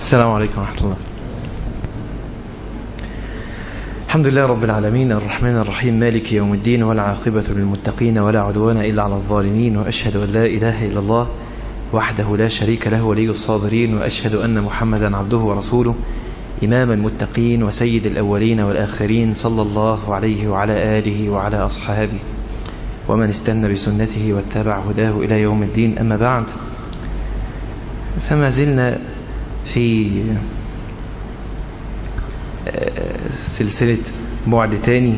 السلام عليكم ورحمة الله الحمد لله رب العالمين الرحمن الرحيم مالك يوم الدين والعاقبة للمتقين ولا عدوان إلا على الظالمين وأشهد أن لا إله إلا الله وحده لا شريك له ولي الصابرين وأشهد أن محمدا عبده ورسوله إمام المتقين وسيد الأولين والآخرين صلى الله عليه وعلى آله وعلى أصحابه ومن استنى بسنته واتبع هداه إلى يوم الدين أما بعد فما زلنا في سلسلة بعد تاني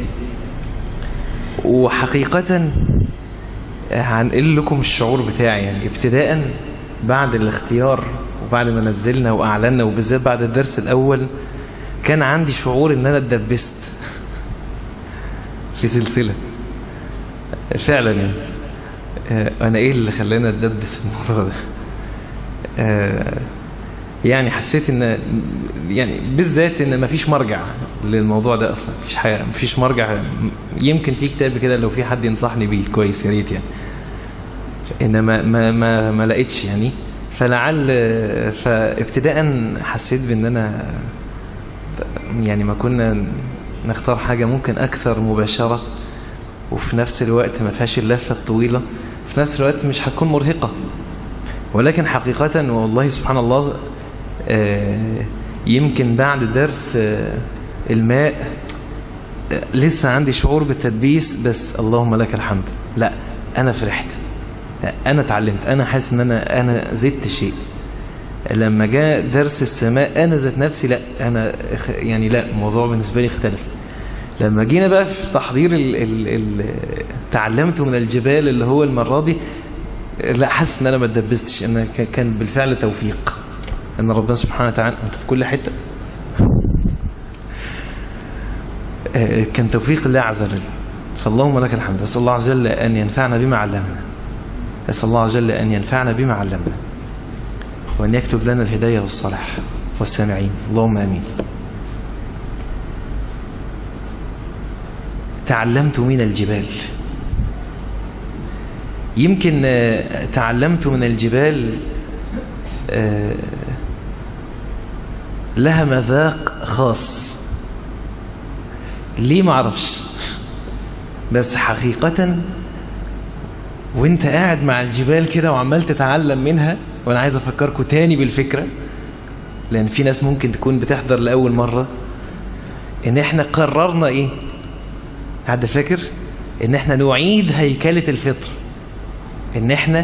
وحقيقة هنقل لكم الشعور بتاعي يعني ابتداء بعد الاختيار وبعد ما نزلنا واعلنا وبالذات بعد الدرس الاول كان عندي شعور ان انا اتدبست في سلسلة فعلا يعني انا ايه اللي خلاني اتدبس الموضوع ده يعني حسيت ان يعني بالذات ان مفيش مرجع للموضوع ده اصلا مفيش حاجه مفيش مرجع يمكن في كتاب كده لو في حد ينصحني بيه كويس يا ريت يعني انما ما ما ما لقيتش يعني فلعل فابتداء حسيت بان انا يعني ما كنا نختار حاجه ممكن اكثر مباشره وفي نفس الوقت ما فيهاش اللفه الطويله في نفس الوقت مش هتكون مرهقه ولكن حقيقة والله سبحان الله يمكن بعد درس الماء لسه عندي شعور بالتدبيس بس اللهم لك الحمد لا أنا فرحت أنا اتعلمت أنا حاسس أن أنا, أنا زدت شيء لما جاء درس السماء أنا ذات نفسي لا أنا يعني لا الموضوع بالنسبة لي اختلف لما جينا بقى في تحضير ال ال ال تعلمت من الجبال اللي هو المرة دي لا حاسس ان انا ما اتدبستش ان كان بالفعل توفيق ان ربنا سبحانه وتعالى انت في كل حته كان توفيق الله عز وجل فاللهم لك الحمد اسال الله عز وجل ان ينفعنا بما علمنا اسال الله عز وجل ان ينفعنا بما علمنا وان يكتب لنا الهدايه والصلاح والسامعين اللهم امين تعلمت من الجبال يمكن تعلمت من الجبال لها مذاق خاص ليه معرفش بس حقيقة وانت قاعد مع الجبال كده وعمال تتعلم منها وانا عايز افكركم تاني بالفكرة لان في ناس ممكن تكون بتحضر لأول مرة ان احنا قررنا ايه حد فاكر ان احنا نعيد هيكلة الفطر ان احنا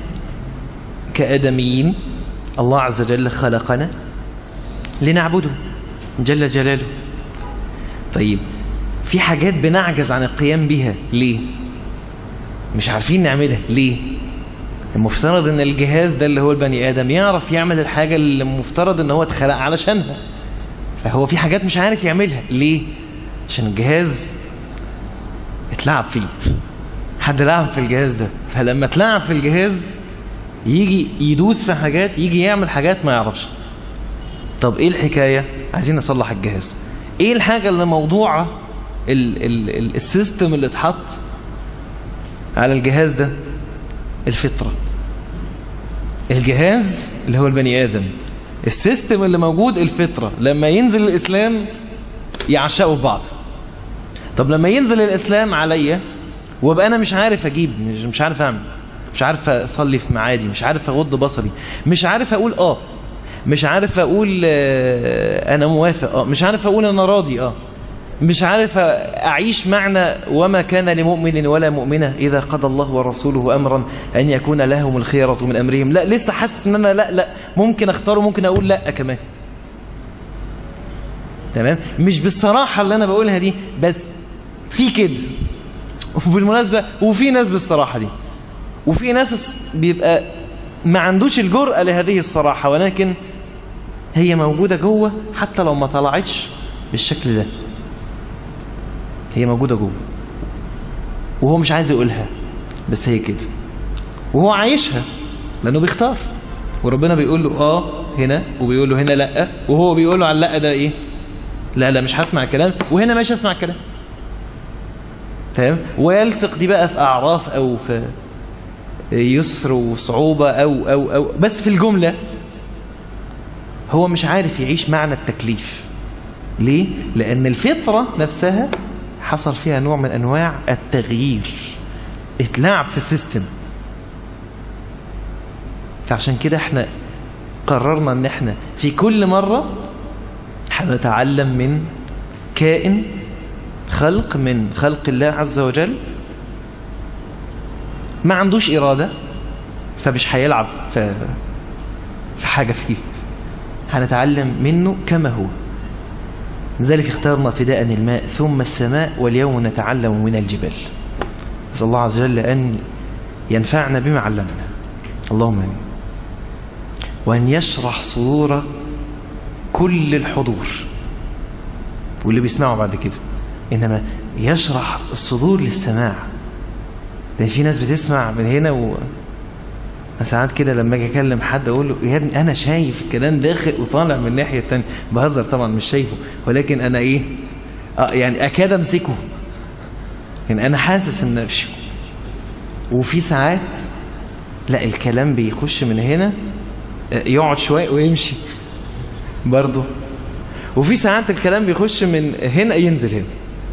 كادميين الله عز وجل خلقنا لنعبده جل جلاله طيب في حاجات بنعجز عن القيام بها ليه مش عارفين نعملها ليه المفترض ان الجهاز ده اللي هو البني ادم يعرف يعمل الحاجة اللي المفترض ان هو اتخلق علشانها فهو في حاجات مش عارف يعملها ليه عشان الجهاز اتلعب فيه حد لعب في الجهاز ده فلما اتلعب في الجهاز يجي يدوس في حاجات يجي يعمل حاجات ما يعرفش طب ايه الحكاية عايزين نصلح الجهاز ايه الحاجة اللي موضوعة ال ال ال السيستم اللي اتحط على الجهاز ده الفطرة الجهاز اللي هو البني ادم السيستم اللي موجود الفطرة لما ينزل الاسلام يعشقوا في بعض طب لما ينزل الاسلام عليا وابقى انا مش عارف اجيب مش, مش عارف اعمل مش عارف اصلي في معادي مش عارف اغض بصري مش عارف اقول اه مش عارف اقول آه انا موافق اه مش عارف اقول انا راضي اه مش عارف اعيش معنى وما كان لمؤمن ولا مؤمنة اذا قضى الله ورسوله امرا ان يكون لهم الخيرة من امرهم لا لسه حاسس ان انا لا لا ممكن اختار وممكن اقول لا كمان تمام مش بالصراحة اللي انا بقولها دي بس في كده وبالمناسبة وفي ناس بالصراحة دي وفي ناس بيبقى ما عندوش الجرأة لهذه الصراحة ولكن هي موجودة جوه حتى لو ما طلعتش بالشكل ده هي موجودة جوه وهو مش عايز يقولها بس هي كده وهو عايشها لأنه بيختار وربنا بيقول له اه هنا وبيقول له هنا لا وهو بيقول له على لا ده ايه لا لا مش هسمع الكلام وهنا مش هسمع الكلام تمام ويلصق دي بقى في اعراف او في يسر وصعوبة او او او بس في الجملة هو مش عارف يعيش معنى التكليف ليه؟ لأن الفطرة نفسها حصل فيها نوع من أنواع التغيير اتلعب في السيستم فعشان كده احنا قررنا ان احنا في كل مرة هنتعلم من كائن خلق من خلق الله عز وجل ما عندوش إرادة فمش هيلعب في, في حاجة فيه هنتعلم منه كما هو لذلك اخترنا فداء الماء ثم السماء واليوم نتعلم من الجبال نسأل الله عز وجل أن ينفعنا بما علمنا اللهم امين وأن يشرح صدور كل الحضور واللي بيسمعوا بعد كده إنما يشرح الصدور للسماع لأن في ناس بتسمع من هنا و ساعات كده لما اجي اكلم حد اقول له يا ابني انا شايف الكلام داخل وطالع من الناحيه الثانيه بهزر طبعا مش شايفه ولكن انا ايه آه يعني اكاد امسكه يعني انا حاسس ان وفي ساعات لا الكلام بيخش من هنا يقعد شويه ويمشي برضه وفي ساعات الكلام بيخش من هنا ينزل هنا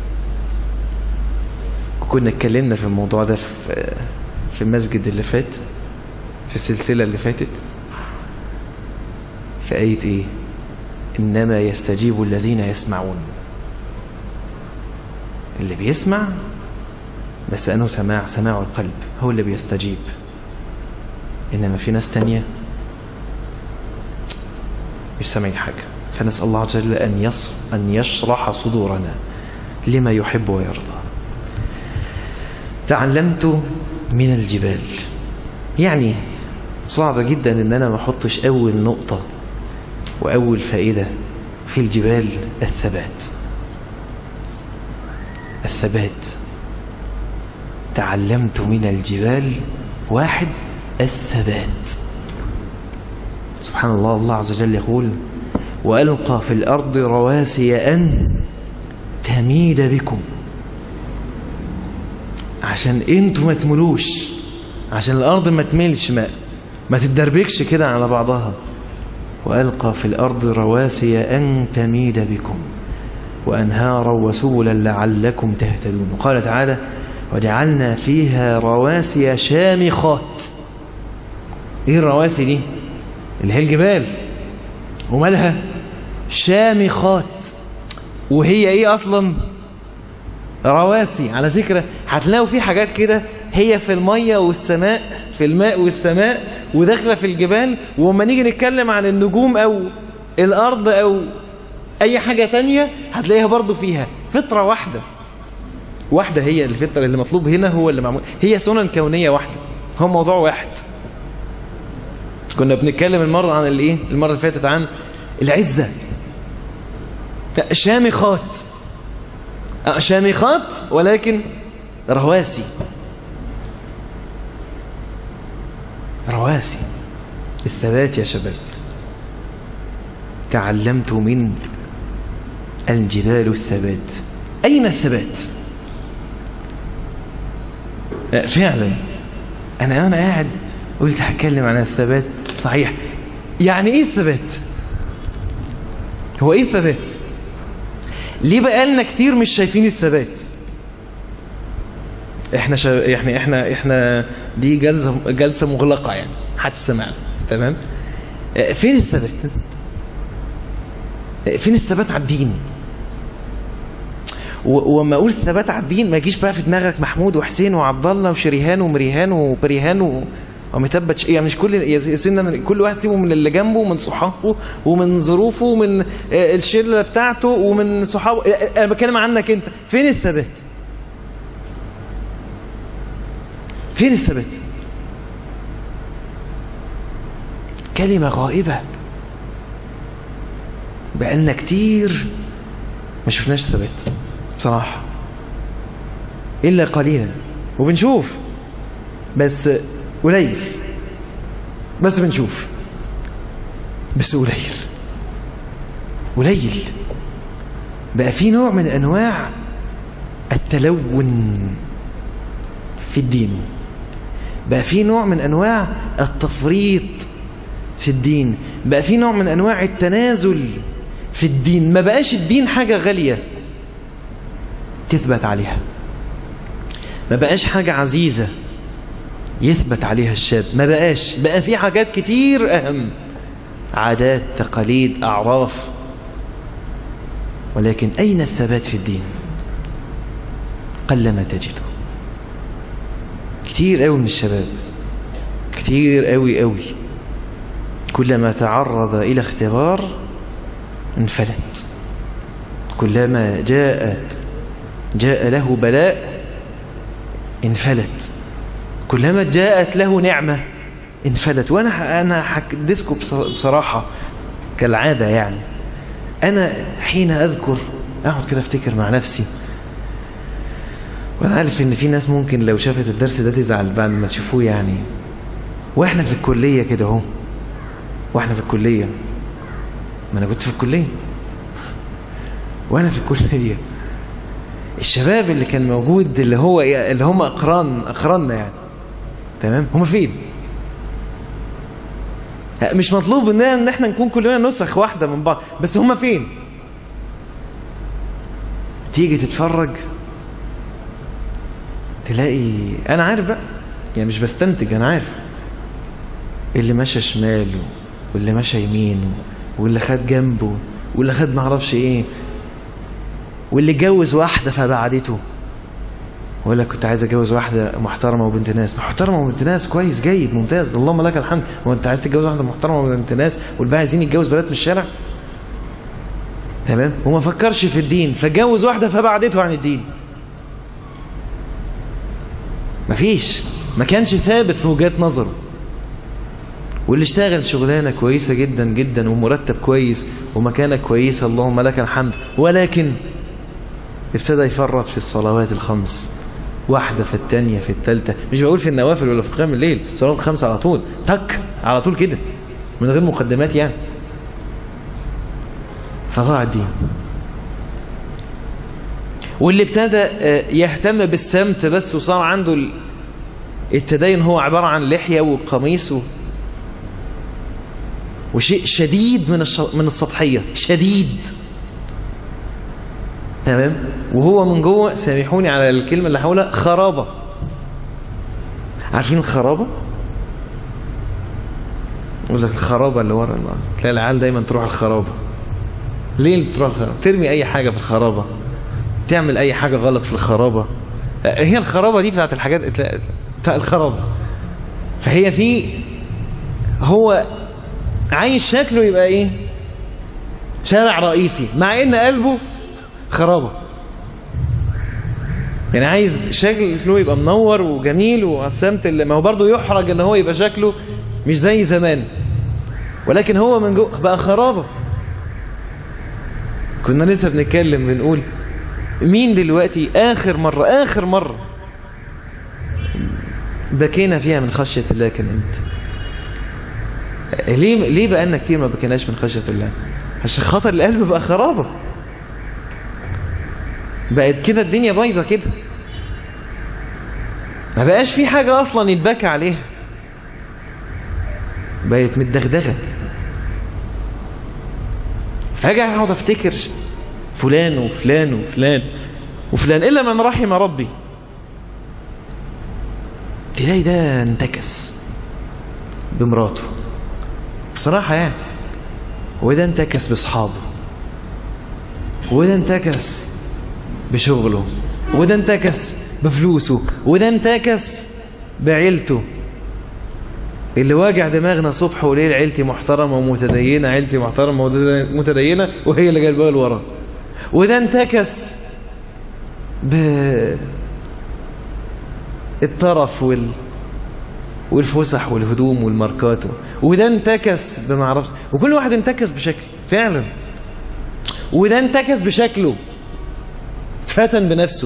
كنا اتكلمنا في الموضوع ده في في المسجد اللي فات في السلسلة اللي فاتت في آية إيه إنما يستجيب الذين يسمعون اللي بيسمع بس أنه سماع سماع القلب هو اللي بيستجيب إنما في ناس تانية مش سامعين حاجة فنسأل الله عز وجل أن, يص... أن يشرح صدورنا لما يحب ويرضى تعلمت من الجبال يعني صعب جدا ان انا ما احطش اول نقطة واول فائدة في الجبال الثبات الثبات تعلمت من الجبال واحد الثبات سبحان الله الله عز وجل يقول وألقى في الأرض رواسي أن تميد بكم عشان انتوا ما تملوش عشان الأرض ما تميلش ما, ما تتدربكش كده على بعضها وألقى في الأرض رواسي أن تميد بكم وأنهارا وسبلا لعلكم تهتدون وقال تعالى وجعلنا فيها رواسي شامخات ايه الرواسي دي اللي هي الجبال ومالها شامخات وهي ايه اصلا رواسي على فكرة هتلاقوا في حاجات كده هي في المية والسماء في الماء والسماء وداخلة في الجبال وما نيجي نتكلم عن النجوم او الارض او اي حاجة تانية هتلاقيها برضو فيها فطرة واحدة واحدة هي الفطرة اللي مطلوب هنا هو اللي معمول هي سنن كونية واحدة هو موضوع واحد كنا بنتكلم المرة عن الايه المرة اللي فاتت عن العزة شامخات شامخات ولكن رواسي رواسي الثبات يا شباب تعلمت من الجبال الثبات أين الثبات فعلا أنا أنا قاعد قلت هتكلم عن الثبات صحيح يعني إيه الثبات هو إيه الثبات ليه بقالنا كتير مش شايفين الثبات احنا شا... يعني احنا احنا دي جلسه جلسه مغلقه يعني محدش سمعنا تمام فين الثبات فين الثبات على الدين وما اقول ثبات على الدين ما يجيش بقى في دماغك محمود وحسين وعبد الله وشريهان ومريهان وبريهان و... ومتبت يعني مش كل سنة كل واحد سيبه من اللي جنبه ومن صحابه ومن ظروفه ومن الشله بتاعته ومن صحابه انا بتكلم عنك انت فين الثبات فين الثبات كلمة غائبة بقالنا كتير ما شفناش ثبات بصراحة إلا قليلا وبنشوف بس قليل بس بنشوف بس قليل قليل بقى في نوع من أنواع التلون في الدين بقى في نوع من أنواع التفريط في الدين بقى في نوع من أنواع التنازل في الدين ما بقاش الدين حاجة غالية تثبت عليها ما بقاش حاجة عزيزة يثبت عليها الشاب ما بقاش بقى في حاجات كتير أهم عادات تقاليد أعراف ولكن أين الثبات في الدين قلما تجده كتير قوي من الشباب كتير قوي قوي كلما تعرض إلى اختبار انفلت كلما جاء جاء له بلاء انفلت كلما جاءت له نعمة انفلت وانا انا حدثكم بصراحة كالعادة يعني انا حين اذكر اقعد كده افتكر مع نفسي وانا عارف ان في ناس ممكن لو شافت الدرس ده تزعل بعد ما تشوفوه يعني واحنا في الكلية كده اهو واحنا في الكلية ما انا كنت في الكلية وانا في الكلية الشباب اللي كان موجود اللي هو اللي هم اقران اقراننا يعني تمام هم فين مش مطلوب مننا ان احنا نكون كلنا نسخ واحدة من بعض بس هم فين تيجي تتفرج تلاقي انا عارف بقى يعني مش بستنتج انا عارف اللي ماشى شمال واللي ماشى يمين واللي خد جنبه واللي خد معرفش ايه واللي اتجوز واحدة فبعدته ويقول لك كنت عايز اتجوز واحدة محترمة وبنت ناس محترمة وبنت ناس كويس جيد ممتاز اللهم لك الحمد هو انت عايز تتجوز واحدة محترمة وبنت ناس والباقي عايزين يتجوز بنات من الشارع تمام وما فكرش في الدين فجوز واحدة فبعدته عن الدين مفيش ما كانش ثابت في وجهات نظره واللي اشتغل شغلانة كويسة جدا جدا ومرتب كويس ومكانة كويسة اللهم لك الحمد ولكن ابتدى يفرط في الصلوات الخمس واحدة في الثانية في الثالثة مش بقول في النوافل ولا في قيام الليل صلوات خمسة على طول تك على طول كده من غير مقدمات يعني فضاع الدين واللي ابتدى يهتم بالسمت بس وصار عنده التدين هو عبارة عن لحية وقميص و... وشيء شديد من الش... من السطحية شديد تمام وهو من جوه سامحوني على الكلمة اللي حولها خرابة عارفين الخرابة يقول لك الخرابة اللي ورا تلاقي العيال دايما تروح الخرابة ليه تروح الخرابة ترمي اي حاجة في الخرابة تعمل اي حاجة غلط في الخرابة هي الخرابة دي بتاعت الحاجات بتاع الخرابة فهي في هو عايز شكله يبقى ايه شارع رئيسي مع ان قلبه خرابة يعني عايز شكله يبقى منور وجميل وعسمت اللي ما هو برضه يحرج ان هو يبقى شكله مش زي زمان ولكن هو من جوه بقى خرابة كنا لسه بنتكلم بنقول مين دلوقتي اخر مرة اخر مرة بكينا فيها من خشية الله كان انت ليه ليه بقالنا كتير ما بكيناش من خشية الله عشان خاطر القلب بقى خرابة بقت كده الدنيا بايظة كده ما بقاش في حاجة اصلا يتبكى عليها بقت متدغدغة فاجي اقعد افتكر فلان وفلان وفلان وفلان الا من رحم ربي تلاقي ده انتكس بمراته بصراحة يعني وده انتكس باصحابه وده انتكس بشغله وده انتكس بفلوسه وده انتكس بعيلته اللي واجع دماغنا صبح وليل عيلتي محترمة ومتدينة عيلتي محترمة ومتدينة وهي اللي جايبها لورا وده انتكس ب الطرف وال والفسح والهدوم والماركات وده انتكس بمعرفش وكل واحد انتكس بشكل فعلا وده انتكس بشكله فتن بنفسه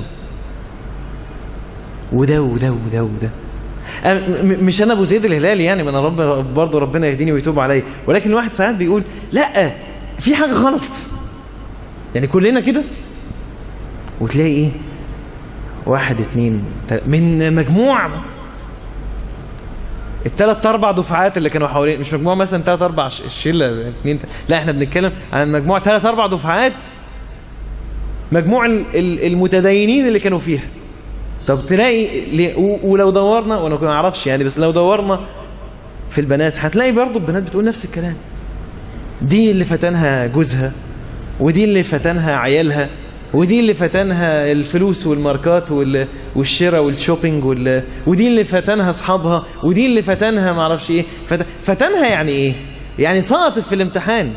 وده وده وده وده مش انا ابو زيد الهلالي يعني من رب برضه ربنا يهديني ويتوب عليا ولكن الواحد ساعات بيقول لا في حاجه غلط يعني كلنا كده وتلاقي ايه واحد اتنين من مجموع الثلاث اربع دفعات اللي كانوا حوالين مش مجموعه مثلا ثلاث اربع ش- شله اثنين لا احنا بنتكلم عن مجموعه ثلاث اربع دفعات مجموع ال- ال- المتدينين اللي كانوا فيها طب تلاقي ليه- و- ولو دورنا وانا ما اعرفش يعني بس لو دورنا في البنات هتلاقي برضه البنات بتقول نفس الكلام دي اللي فتنها جوزها ودي اللي فتنها عيالها ودي اللي فتنها الفلوس والماركات وال- والشراء والشوبينج وال... ودي اللي فتنها اصحابها ودي اللي فتنها معرفش ايه فت... فتنها يعني ايه يعني سقطت في الامتحان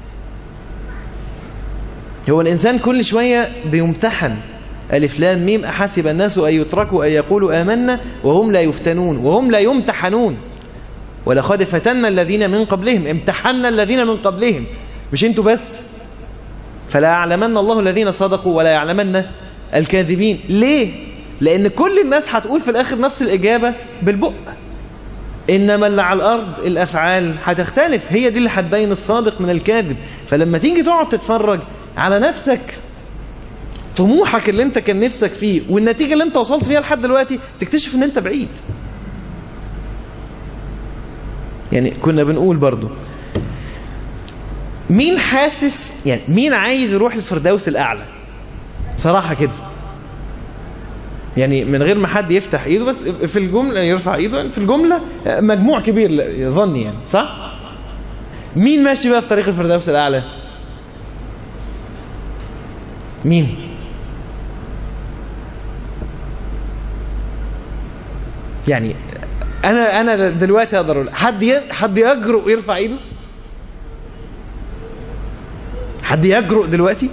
هو الانسان كل شوية بيمتحن ألف لام ميم أحسب الناس أن يتركوا أن يقولوا آمنا وهم لا يفتنون وهم لا يمتحنون ولقد فتنا الذين من قبلهم امتحنا الذين من قبلهم مش انتوا بس فلا يعلمن الله الذين صدقوا ولا يعلمن الكاذبين ليه لان كل الناس هتقول في الاخر نفس الاجابة بالبق انما اللي على الارض الافعال هتختلف هي دي اللي هتبين الصادق من الكاذب فلما تيجي تقعد تتفرج على نفسك طموحك اللي انت كان نفسك فيه والنتيجة اللي انت وصلت فيها لحد دلوقتي تكتشف ان انت بعيد يعني كنا بنقول برضو مين حاسس يعني مين عايز يروح الفردوس الاعلى صراحة كده يعني من غير ما حد يفتح ايده بس في الجملة يرفع ايده في الجملة مجموع كبير ظني يعني صح مين ماشي بقى في طريق الفردوس الاعلى مين يعني انا انا دلوقتي اقدر اقول حد ي... حد يجرؤ ويرفع ايده حد يجرؤ دلوقتي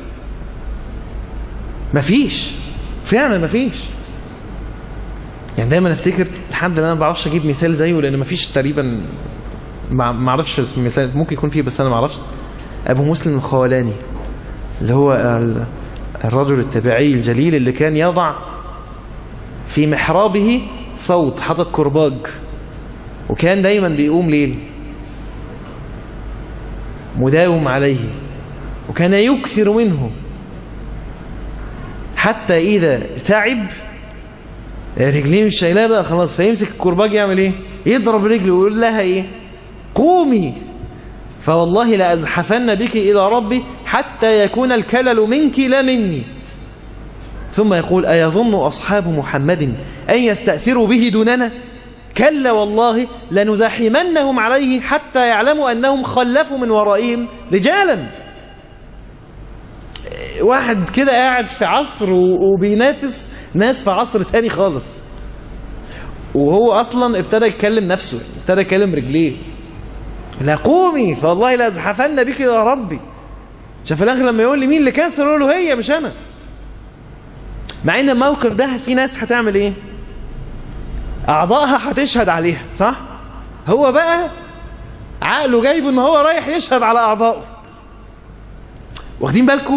مفيش فعلا مفيش يعني دايما افتكر الحمد لله انا ما بعرفش اجيب مثال زيه لان مفيش تقريبا ما ما اعرفش اسم مثال ممكن يكون فيه بس انا ما اعرفش ابو مسلم الخولاني اللي هو ال- الرجل التابعي الجليل اللي كان يضع في محرابه صوت حاطط كرباج وكان دايما بيقوم ليل مداوم عليه وكان يكثر منه حتى إذا تعب رجليه مش شايلاه بقى خلاص فيمسك الكرباج يعمل ايه يضرب رجله ويقول لها ايه قومي فوالله لأزحفن بك إلى ربي حتى يكون الكلل منك لا مني ثم يقول أيظن أصحاب محمد أن يستأثروا به دوننا كلا والله لنزاحمنهم عليه حتى يعلموا أنهم خلفوا من ورائهم رجالا واحد كده قاعد في عصر وبينافس ناس في عصر تاني خالص وهو أصلا ابتدى يتكلم نفسه ابتدى يتكلم رجليه لا قومي فوالله لأزحفن بك يا ربي شاف الاخر لما يقول لي مين اللي كسر يقول له هي مش انا مع ان الموقف ده في ناس هتعمل ايه اعضائها هتشهد عليها صح هو بقى عقله جايبه ان هو رايح يشهد على اعضائه واخدين بالكم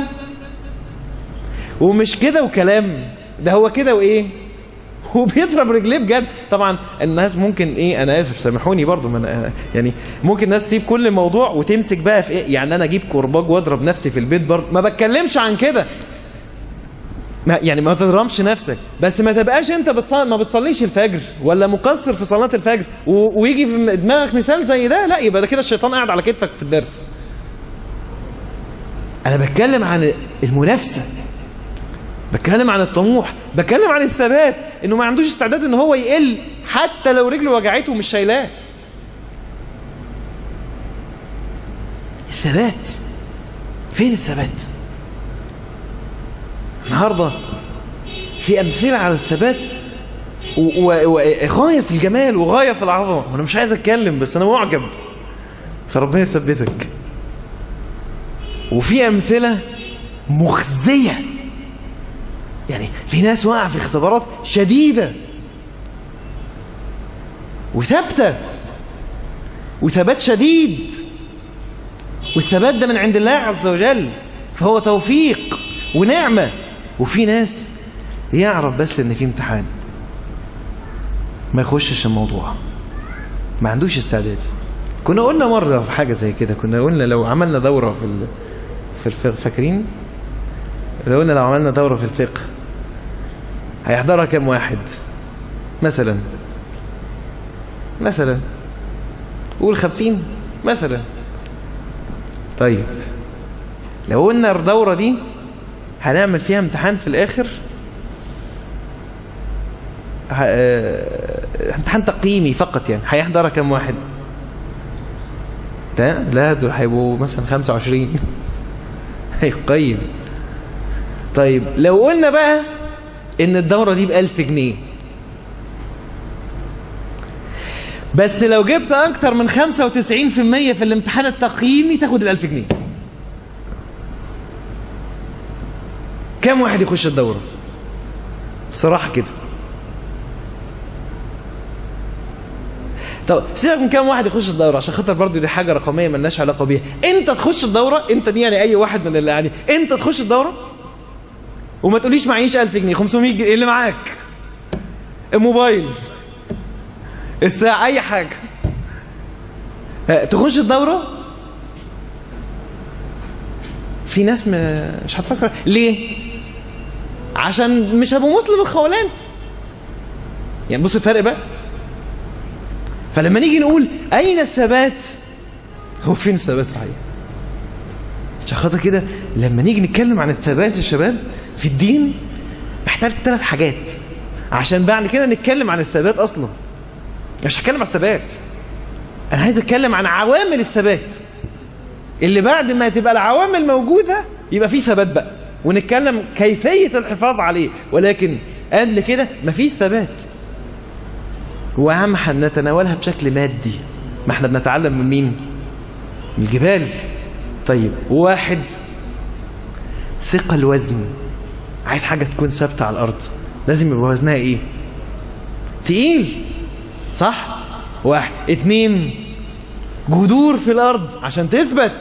ومش كده وكلام ده هو كده وايه وبيضرب رجليه بجد طبعا الناس ممكن ايه انا اسف سامحوني برضو من يعني ممكن الناس تسيب كل الموضوع وتمسك بقى في ايه يعني انا اجيب كرباج واضرب نفسي في البيت برضو ما بتكلمش عن كده ما يعني ما تضرمش نفسك بس ما تبقاش انت بتصلي ما بتصليش الفجر ولا مقصر في صلاة الفجر و... ويجي في دماغك مثال زي ده لا يبقى ده كده الشيطان قاعد على كتفك في الدرس انا بتكلم عن المنافسة بتكلم عن الطموح بتكلم عن الثبات انه ما عندوش استعداد ان هو يقل حتى لو رجله وجعته ومش شايلاه الثبات فين الثبات النهاردة في أمثلة على الثبات وغاية في الجمال وغاية في العظمة أنا مش عايز أتكلم بس أنا معجب فربنا يثبتك وفي أمثلة مخزية يعني في ناس واقع في اختبارات شديدة وثابتة وثبات شديد والثبات ده من عند الله عز وجل فهو توفيق ونعمة وفي ناس يعرف بس ان في امتحان ما يخشش الموضوع ما عندوش استعداد كنا قلنا مرة في حاجة زي كده كنا قلنا لو عملنا دورة في ال... في الفقه فاكرين لو قلنا لو عملنا دورة في الفقه هيحضرها كم واحد مثلا مثلا قول خمسين مثلا طيب لو قلنا الدورة دي هنعمل فيها امتحان في الآخر ه- آه، امتحان تقييمي فقط يعني هيحضرها كام واحد ده لا دول هيبقوا مثلا 25 هيقيم طيب لو قلنا بقى ان الدورة دي بألف جنيه بس لو جبت اكتر من 95% في الامتحان التقييمي تاخد الألف جنيه كم واحد يخش الدورة صراحة كده طب سيبك من كام واحد يخش الدورة عشان خاطر برضو دي حاجة رقمية ملناش علاقة بيها انت تخش الدورة انت دي يعني اي واحد من اللي يعني انت تخش الدورة وما تقوليش معيش 1000 جنيه 500 جنيه اللي معاك الموبايل الساعة اي حاجة ها، تخش الدورة في ناس م- مش هتفكر ليه عشان مش ابو مسلم الخولاني يعني بص الفرق بقى فلما نيجي نقول اين الثبات هو فين الثبات صحيح عشان خاطر كده لما نيجي نتكلم عن الثبات يا شباب في الدين محتاج ثلاث حاجات عشان بعد كده نتكلم عن الثبات اصلا مش هتكلم عن الثبات انا عايز اتكلم عن عوامل الثبات اللي بعد ما تبقى العوامل موجودة يبقى في ثبات بقى ونتكلم كيفية الحفاظ عليه ولكن قبل كده مفيش ثبات وأهم هنتناولها بشكل مادي ما احنا بنتعلم من مين من الجبال طيب واحد ثقل وزن عايز حاجة تكون ثابتة على الأرض لازم يبقى وزنها ايه تقيل صح واحد اتنين جذور في الأرض عشان تثبت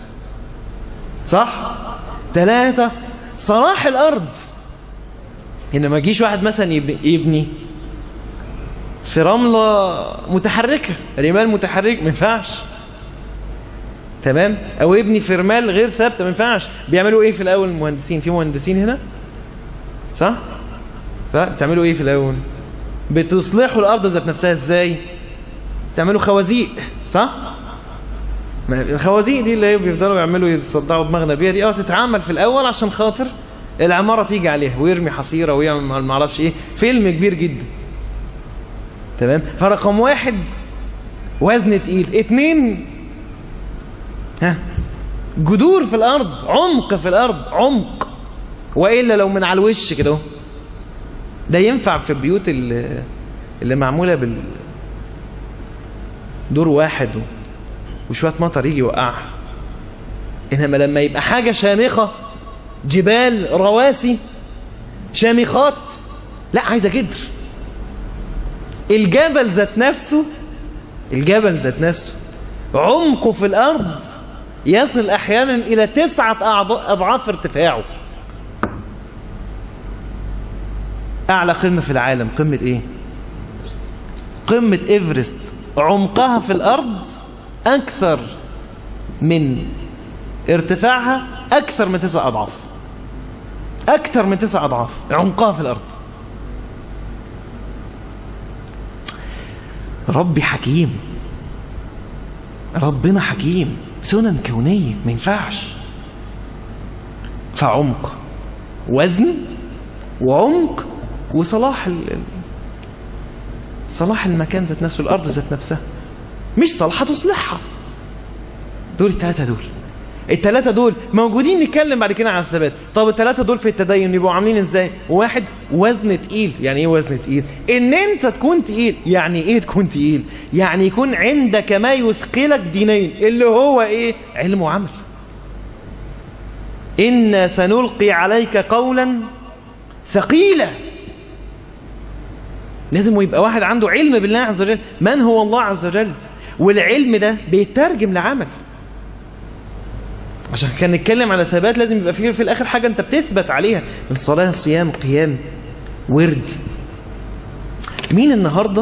صح ثلاثة صلاح الأرض إن ما يجيش واحد مثلا يبني, يبني في رملة متحركة رمال متحرك ما ينفعش تمام او يبني في رمال غير ثابته ما ينفعش بيعملوا ايه في الاول المهندسين في مهندسين هنا صح صح بتعملوا ايه في الاول بتصلحوا الارض ذات نفسها ازاي تعملوا خوازيق صح ما- الخوازيق دي اللي هي بيفضلوا يعملوا يصدعوا دماغنا بيها دي اه تتعمل في الاول عشان خاطر العماره تيجي عليها ويرمي حصيره ويعمل ما اعرفش ايه فيلم كبير جدا تمام فرقم واحد وزن تقيل اتنين ها جذور في الارض عمق في الارض عمق والا لو من على الوش كده اهو. ده ينفع في البيوت اللي, اللي معموله بال دور واحد و- وشويه مطر يجي يوقعها انما لما يبقى حاجه شامخه جبال رواسي شامخات لا عايزه جدر الجبل ذات نفسه الجبل ذات نفسه عمقه في الارض يصل احيانا الى تسعة أعض- اضعاف ارتفاعه اعلى قمة في العالم قمة ايه قمة ايفرست عمقها في الارض اكثر من ارتفاعها اكثر من تسع اضعاف اكثر من تسع اضعاف عمقها في الارض ربي حكيم ربنا حكيم سنن كونية ما ينفعش فعمق وزن وعمق وصلاح ال... ال- صلاح المكان ذات نفسه الأرض ذات نفسها مش صلاح تصلحها دول الثلاثة دول الثلاثة دول موجودين نتكلم بعد كده عن الثبات طب الثلاثة دول في التدين يبقوا عاملين ازاي واحد وزن تقيل يعني ايه وزن تقيل ان انت تكون تقيل يعني ايه تكون تقيل يعني يكون عندك ما يثقلك دينيا اللي هو ايه علم وعمل إنا سنلقي عليك قولا ثقيلا لازم يبقى واحد عنده علم بالله عز وجل من هو الله عز وجل والعلم ده بيترجم لعمل عشان كان نتكلم على ثبات لازم يبقى فيه في الاخر حاجة انت بتثبت عليها من صلاة صيام قيام ورد مين النهاردة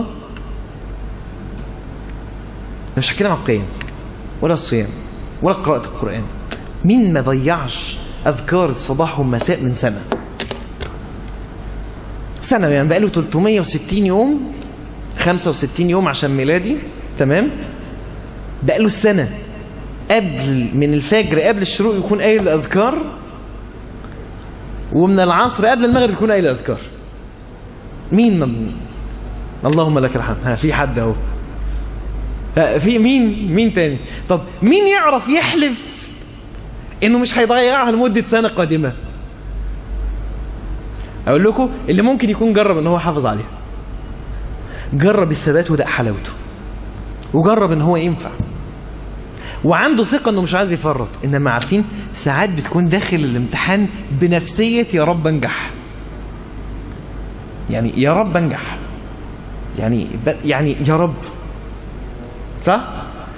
مش هتكلم عن القيام ولا الصيام ولا قراءة القرآن مين ما ضيعش أذكار الصباح والمساء من سنة سنة يعني بقاله 360 يوم 65 يوم عشان ميلادي تمام بقاله السنة قبل من الفجر قبل الشروق يكون قايل الأذكار ومن العصر قبل المغرب يكون قايل الأذكار مين من اللهم لك الحمد ها في حد اهو ها، في مين مين تاني طب مين يعرف يحلف انه مش هيضيعها لمدة سنة قادمة اقول لكم اللي ممكن يكون جرب ان هو حافظ عليها جرب الثبات وده حلاوته وجرب ان هو ينفع وعنده ثقة انه مش عايز يفرط انما عارفين ساعات بتكون داخل الامتحان بنفسية يا رب انجح يعني يا رب انجح يعني ب... يعني يا رب صح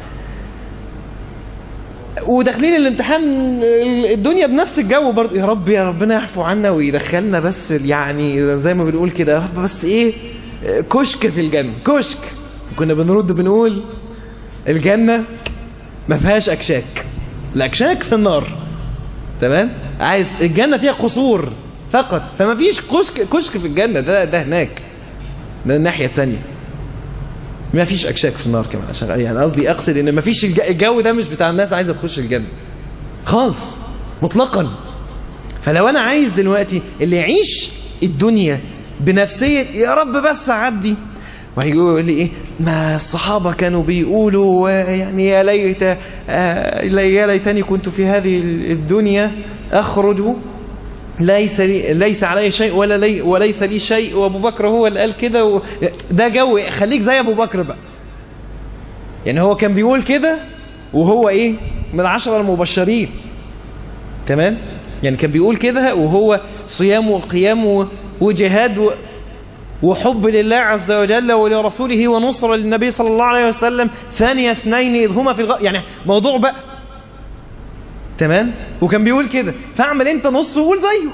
وداخلين الامتحان الدنيا بنفس الجو برضه يا رب يا ربنا يعفو عنا ويدخلنا بس يعني زي ما بنقول كده يا رب بس ايه كشك في الجنة كشك كنا بنرد بنقول الجنة ما فيهاش اكشاك الاكشاك في النار تمام عايز الجنة فيها قصور فقط فما فيش كشك كشك في الجنة ده ده هناك ده الناحية التانية ما فيش اكشاك في النار كمان عشان يعني قصدي اقصد ان ما فيش الج- الجو ده مش بتاع الناس عايزه تخش الجنه خالص مطلقا فلو انا عايز دلوقتي اللي يعيش الدنيا بنفسيه يا رب بس عدي وهيجي يقول لي ايه ما الصحابه كانوا بيقولوا آه، يعني يا ليت آه، يا ليتني كنت في هذه الدنيا اخرج ليس لي ليس علي شيء ولا لي وليس لي شيء وابو بكر هو اللي قال كده و... ده جو خليك زي ابو بكر بقى يعني هو كان بيقول كده وهو ايه من العشرة المبشرين تمام يعني كان بيقول كده وهو صيام وقيام و... وجهاد و... وحب لله عز وجل ولرسوله ونصر للنبي صلى الله عليه وسلم ثاني اثنين إذ هما في الغ... يعني موضوع بقى تمام وكان بيقول كده فاعمل انت نص وقول زيه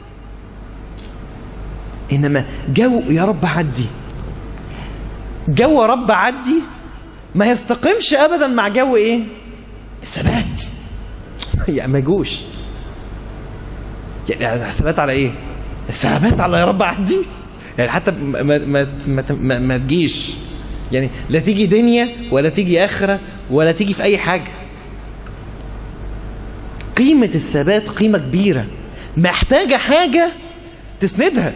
انما جو يا رب عدي جو رب عدي ما يستقيمش ابدا مع جو ايه الثبات يعني ما يجوش يعني الثبات على ايه الثبات على يا رب عدي يعني حتى ما ما ما, ما, ما تجيش يعني لا تيجي دنيا ولا تيجي اخره ولا تيجي في اي حاجه قيمة الثبات قيمة كبيرة محتاجة حاجة تسندها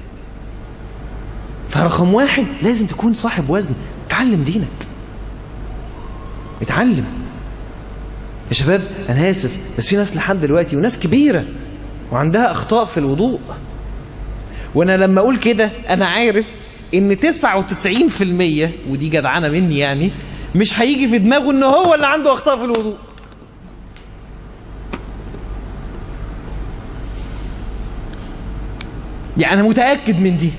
فرقم واحد لازم تكون صاحب وزن اتعلم دينك اتعلم يا شباب انا اسف بس في ناس لحد دلوقتي وناس كبيرة وعندها اخطاء في الوضوء وانا لما اقول كده انا عارف ان 99% ودي جدعانة مني يعني مش هيجي في دماغه ان هو اللي عنده اخطاء في الوضوء يعني أنا متأكد من دي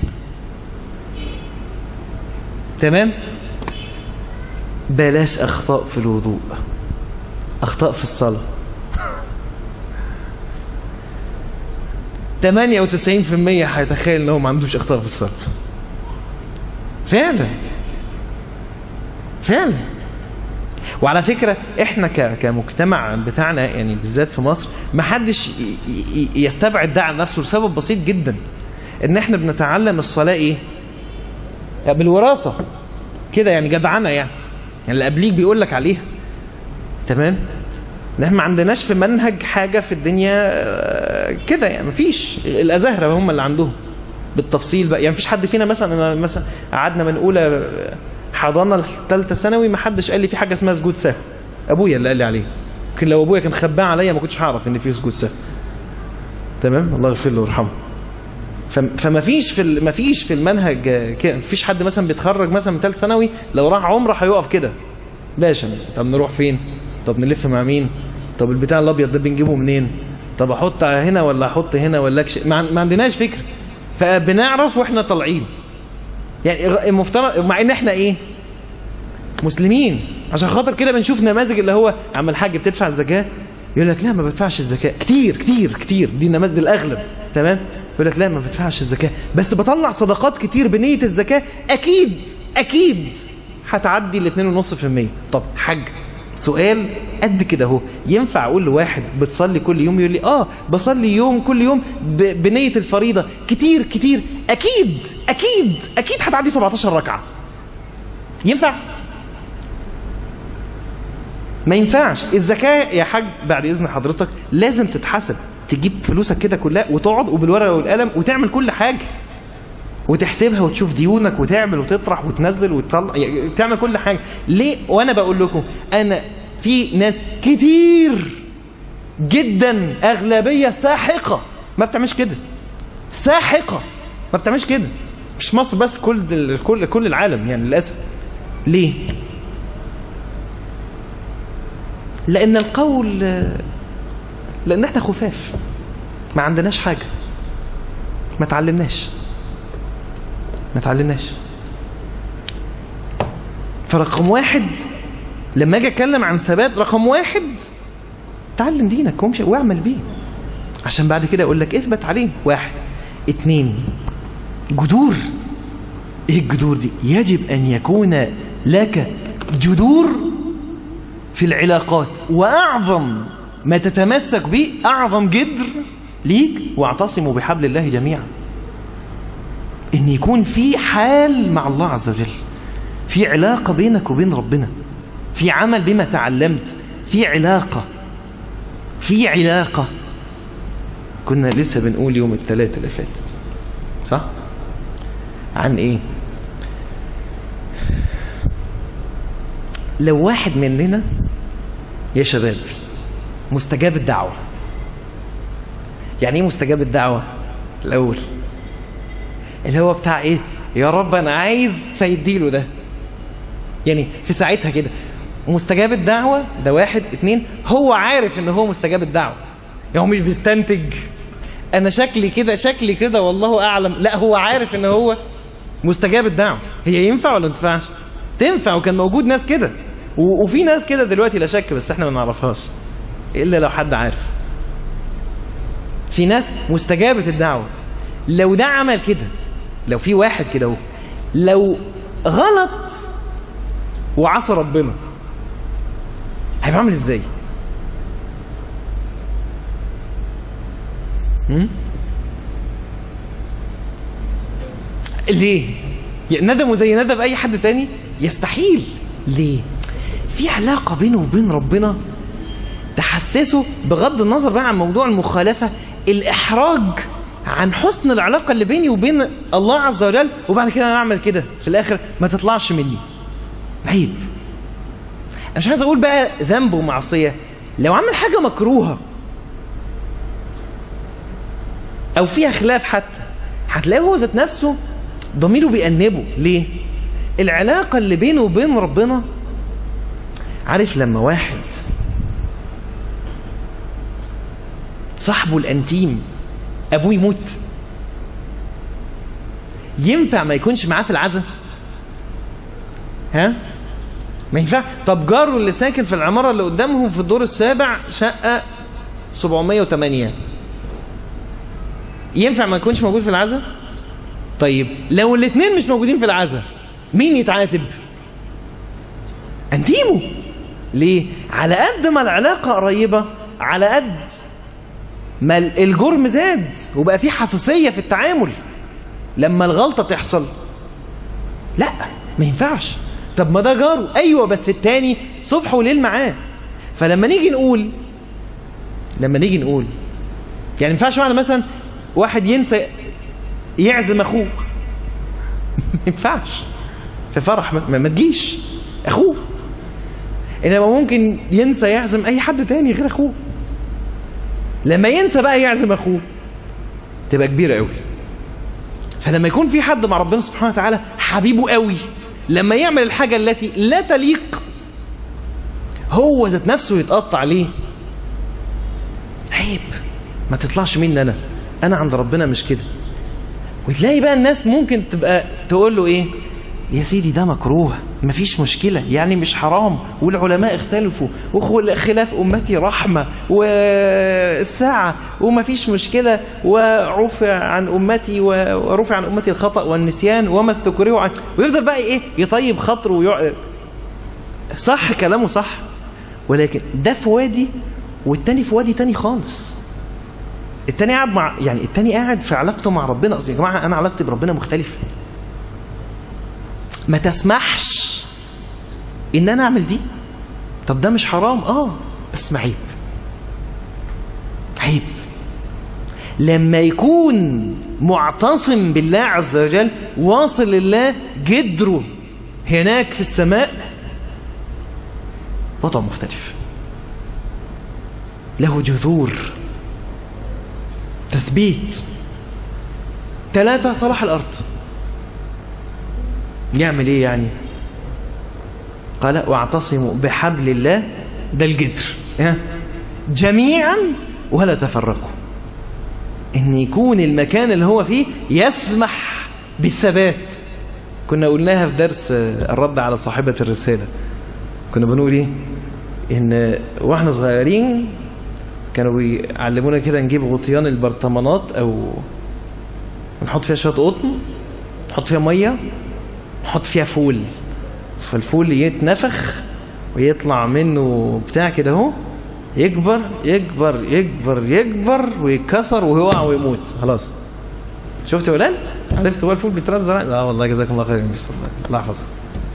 تمام بلاش أخطاء في الوضوء أخطاء في الصلاة 98% هيتخيل ان هو ما عندوش اخطاء في الصلاة فعلا فعلا وعلى فكرة احنا ك- كمجتمع بتاعنا يعني بالذات في مصر ما حدش ي- ي- يستبعد ده عن نفسه لسبب بسيط جدا ان احنا بنتعلم الصلاة ايه بالوراثة كده يعني جدعنة يعني يعني اللي قبليك بيقول لك عليها تمام ان احنا ما عندناش في منهج حاجة في الدنيا آه، كده يعني مفيش الازهرة هم اللي عندهم بالتفصيل بقى يعني مفيش حد فينا مثلا أنا مثلا قعدنا من اولى حضانه لثالثه ثانوي ما حدش قال لي في حاجه اسمها سجود سهو ابويا اللي قال لي عليه يمكن لو ابويا كان خباه عليا ما كنتش هعرف ان في سجود سهو تمام الله يغفر له ويرحمه فم- فما فيش في ال- ما فيش في المنهج آه، كده ما فيش حد مثلا بيتخرج مثلا من ثالث ثانوي لو راح عمره هيقف كده باشا طب نروح فين طب نلف مع مين طب البتاع الابيض ده بنجيبه منين طب احط هنا ولا احط هنا ولا أكش... ما, عن- ما عندناش فكره فبنعرف واحنا طالعين يعني غ- المفترض مع ان احنا ايه مسلمين عشان خاطر كده بنشوف نماذج اللي هو عم الحاج بتدفع الزكاه يقول لك لا ما بدفعش الزكاه كتير كتير كتير دي نماذج الاغلب تمام يقول لك لا ما بدفعش الزكاه بس بطلع صدقات كتير بنيه الزكاه اكيد اكيد هتعدي ال 2.5% طب حاج سؤال قد كده اهو ينفع اقول لواحد بتصلي كل يوم يقول لي اه بصلي يوم كل يوم ب- بنيه الفريضه كتير كتير اكيد اكيد اكيد هتعدي 17 ركعه ينفع ما ينفعش الزكاة يا حاج بعد إذن حضرتك لازم تتحسب تجيب فلوسك كده كلها وتقعد وبالورقة والقلم وتعمل كل حاجة وتحسبها وتشوف ديونك وتعمل وتطرح وتنزل وتطلع يعني تعمل كل حاجة ليه وانا بقول لكم انا في ناس كتير جدا اغلبية ساحقة ما بتعملش كده ساحقة ما بتعملش كده مش مصر بس كل كل كل العالم يعني للاسف ليه لان القول لان احنا خفاف ما عندناش حاجة ما تعلمناش ما تعلمناش فرقم واحد لما اجي اتكلم عن ثبات رقم واحد تعلم دينك وامشي واعمل بيه عشان بعد كده اقول لك اثبت عليه واحد اتنين جذور ايه الجذور دي يجب ان يكون لك جذور في العلاقات واعظم ما تتمسك به اعظم جذر ليك واعتصموا بحبل الله جميعا ان يكون في حال مع الله عز وجل في علاقة بينك وبين ربنا في عمل بما تعلمت في علاقة في علاقة كنا لسه بنقول يوم الثلاثة اللي فات صح عن ايه لو واحد مننا يا شباب مستجاب الدعوة يعني ايه مستجاب الدعوة الاول اللي هو بتاع ايه يا رب انا عايز فيديله ده يعني في ساعتها كده مستجاب الدعوة ده واحد اتنين هو عارف ان هو مستجاب الدعوة يعني هو مش بيستنتج انا شكلي كده شكلي كده والله اعلم لا هو عارف ان هو مستجاب الدعوة هي ينفع ولا ما تنفعش تنفع وكان موجود ناس كده وفي ناس كده دلوقتي لا شك بس احنا ما نعرفهاش الا لو حد عارف في ناس مستجابة الدعوة لو ده عمل كده لو في واحد كده اهو لو غلط وعصى ربنا هيبقى عامل ازاي هم؟ ليه يعني ندمه زي ندم اي حد تاني يستحيل ليه في علاقة بينه وبين ربنا تحسسه بغض النظر بقى عن موضوع المخالفة الإحراج عن حسن العلاقة اللي بيني وبين الله عز وجل وبعد كده أنا أعمل كده في الآخر ما تطلعش مني عيب أنا مش عايز أقول بقى ذنب ومعصية لو عمل حاجة مكروهة أو فيها خلاف حتى هتلاقيه هو ذات نفسه ضميره بيأنبه ليه؟ العلاقة اللي بينه وبين ربنا عارف لما واحد صاحبه الانتيم ابوه يموت ينفع ما يكونش معاه في العزاء ها ما ينفع طب جاره اللي ساكن في العمارة اللي قدامهم في الدور السابع شقة 708 ينفع ما يكونش موجود في العزاء طيب لو الاثنين مش موجودين في العزاء مين يتعاتب انتيمه ليه على قد ما العلاقة قريبة على قد ما الجرم زاد وبقى في حساسية في التعامل لما الغلطة تحصل لا ما ينفعش طب ما ده جاره ايوه بس التاني صبح وليل معاه فلما نيجي نقول لما نيجي نقول يعني ما ينفعش معنى مثلا واحد ينسى يعزم اخوه ما ينفعش في فرح ما, ما تجيش اخوه انما ممكن ينسى يعزم اي حد تاني غير اخوه لما ينسى بقى يعزم اخوه تبقى كبيرة قوي فلما يكون في حد مع ربنا سبحانه وتعالى حبيبه قوي لما يعمل الحاجة التي لا تليق هو ذات نفسه يتقطع ليه عيب ما تطلعش مني انا انا عند ربنا مش كده وتلاقي بقى الناس ممكن تبقى تقول له ايه يا سيدي ده مكروه مفيش مشكلة يعني مش حرام والعلماء اختلفوا وخلاف أمتي رحمة والساعة ومفيش مشكلة ورفع عن أمتي ورفع عن أمتي الخطأ والنسيان وما استكرهوا عن ويفضل بقى إيه يطيب خاطره ويع... صح كلامه صح ولكن ده في وادي والتاني في وادي تاني خالص التاني قاعد مع يعني التاني قاعد في علاقته مع ربنا اصل يا جماعه انا علاقتي بربنا مختلفه ما تسمحش ان انا اعمل دي طب ده مش حرام اه بس عيب عيب لما يكون معتصم بالله عز وجل واصل لله جدره هناك في السماء وضع مختلف له جذور تثبيت ثلاثة صلاح الأرض يعمل ايه يعني قال واعتصموا بحبل الله ده الجدر جميعا ولا تفرقوا ان يكون المكان اللي هو فيه يسمح بالثبات كنا قلناها في درس الرد على صاحبة الرسالة كنا بنقول ايه ان واحنا صغيرين كانوا بيعلمونا كده نجيب غطيان البرطمانات او نحط فيها شوية قطن نحط فيها مية نحط فيها فول فالفول يتنفخ ويطلع منه بتاع كده اهو يكبر يكبر يكبر يكبر ويتكسر ويقع ويموت خلاص شفت يا ولاد عرفت هو الفول بيترزع لا والله جزاكم الله خير بس الله يحفظك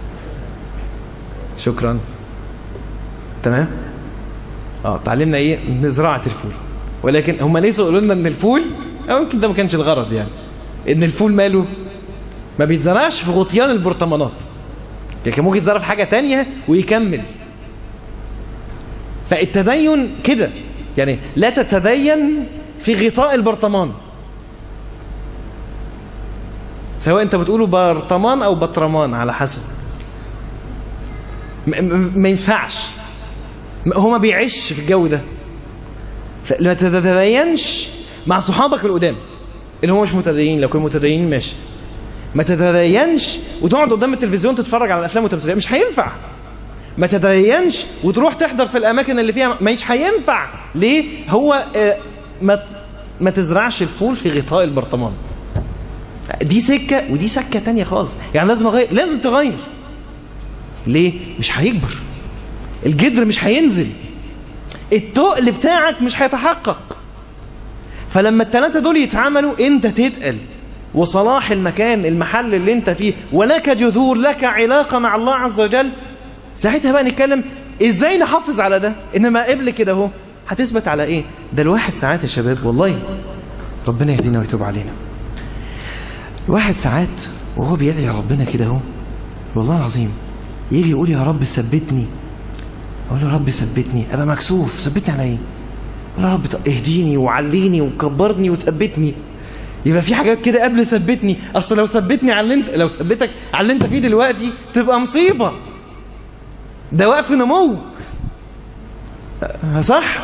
شكرا تمام اه تعلمنا ايه من زراعه الفول ولكن هم ليسوا يقولوا لنا ان الفول او يمكن ده ما كانش الغرض يعني ان الفول ماله ما بيتزرعش في غطيان البرطمانات لكن ممكن يتزرع في حاجه تانية ويكمل فالتدين كده يعني لا تتدين في غطاء البرطمان سواء انت بتقوله برطمان او بطرمان على حسب ما ينفعش هو ما بيعيش في الجو ده ما تتدينش مع صحابك القدام اللي هم مش متدينين لو كانوا متدينين ماشي ما تتدينش وتقعد قدام التلفزيون تتفرج على الافلام والتمثيليات مش هينفع ما تتدينش وتروح تحضر في الاماكن اللي فيها مش هينفع ليه هو آه ما ما تزرعش الفول في غطاء البرطمان دي سكه ودي سكه تانية خالص يعني لازم اغير لازم تغير ليه مش هيكبر الجدر مش هينزل التقل بتاعك مش هيتحقق فلما الثلاثه دول يتعملوا انت تتقل وصلاح المكان المحل اللي انت فيه ولك جذور لك علاقه مع الله عز وجل ساعتها بقى نتكلم ازاي نحافظ على ده انما قبل كده اهو هتثبت على ايه ده الواحد ساعات يا شباب والله ربنا يهدينا ويتوب علينا الواحد ساعات وهو بيدعي ربنا كده اهو والله العظيم يجي يقول يا رب ثبتني اقول له يا رب ثبتني ابقى مكسوف ثبتني على ايه اقول يا رب اهديني وعليني وكبرني وثبتني يبقى في حاجات كده قبل ثبتني اصل لو ثبتني على اللي انت لو ثبتك على اللي انت فيه دلوقتي تبقى مصيبه ده وقف نمو صح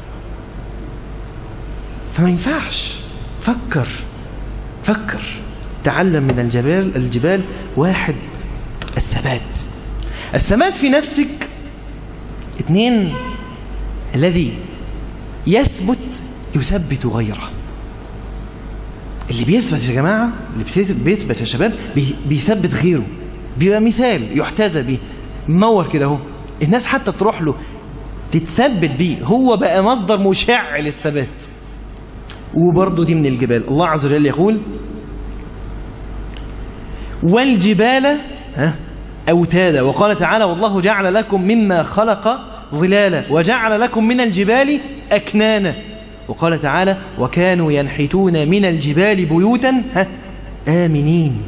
فما ينفعش فكر فكر تعلم من الجبال الجبال واحد الثبات الثبات في نفسك اثنين الذي يثبت يثبت غيره اللي بيثبت يا جماعة اللي بيثبت يا شباب بيثبت غيره بيبقى مثال يحتذى به منور كده اهو الناس حتى تروح له تتثبت بيه هو بقى مصدر مشع للثبات وبرضه دي من الجبال الله عز وجل يقول والجبال ها أوتادا وقال تعالى والله جعل لكم مما خلق ظلالا وجعل لكم من الجبال أكنانا وقال تعالى وكانوا ينحتون من الجبال بيوتا ها آمنين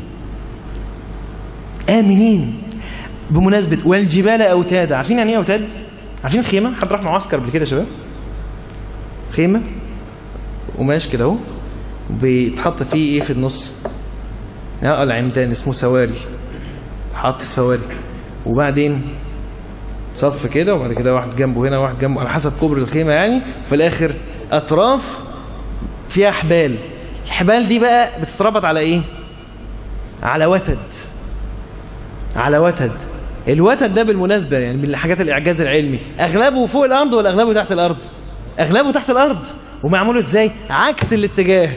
آمنين بمناسبة والجبال أوتادا عارفين يعني ايه أوتاد؟ عارفين خيمة؟ حد راح معسكر قبل كده يا شباب؟ خيمة قماش كده اهو بيتحط فيه ايه في النص؟ اه العمدان اسمه سواري حط السواري وبعدين صف كده وبعد كده واحد جنبه هنا واحد جنبه على حسب كبر الخيمة يعني في الآخر أطراف فيها حبال الحبال دي بقى بتتربط على ايه؟ على وتد على وتد الوتد ده بالمناسبة يعني من حاجات الإعجاز العلمي أغلبه فوق الأرض ولا أغلبه تحت الأرض أغلبه تحت الأرض ومعموله إزاي عكس الاتجاه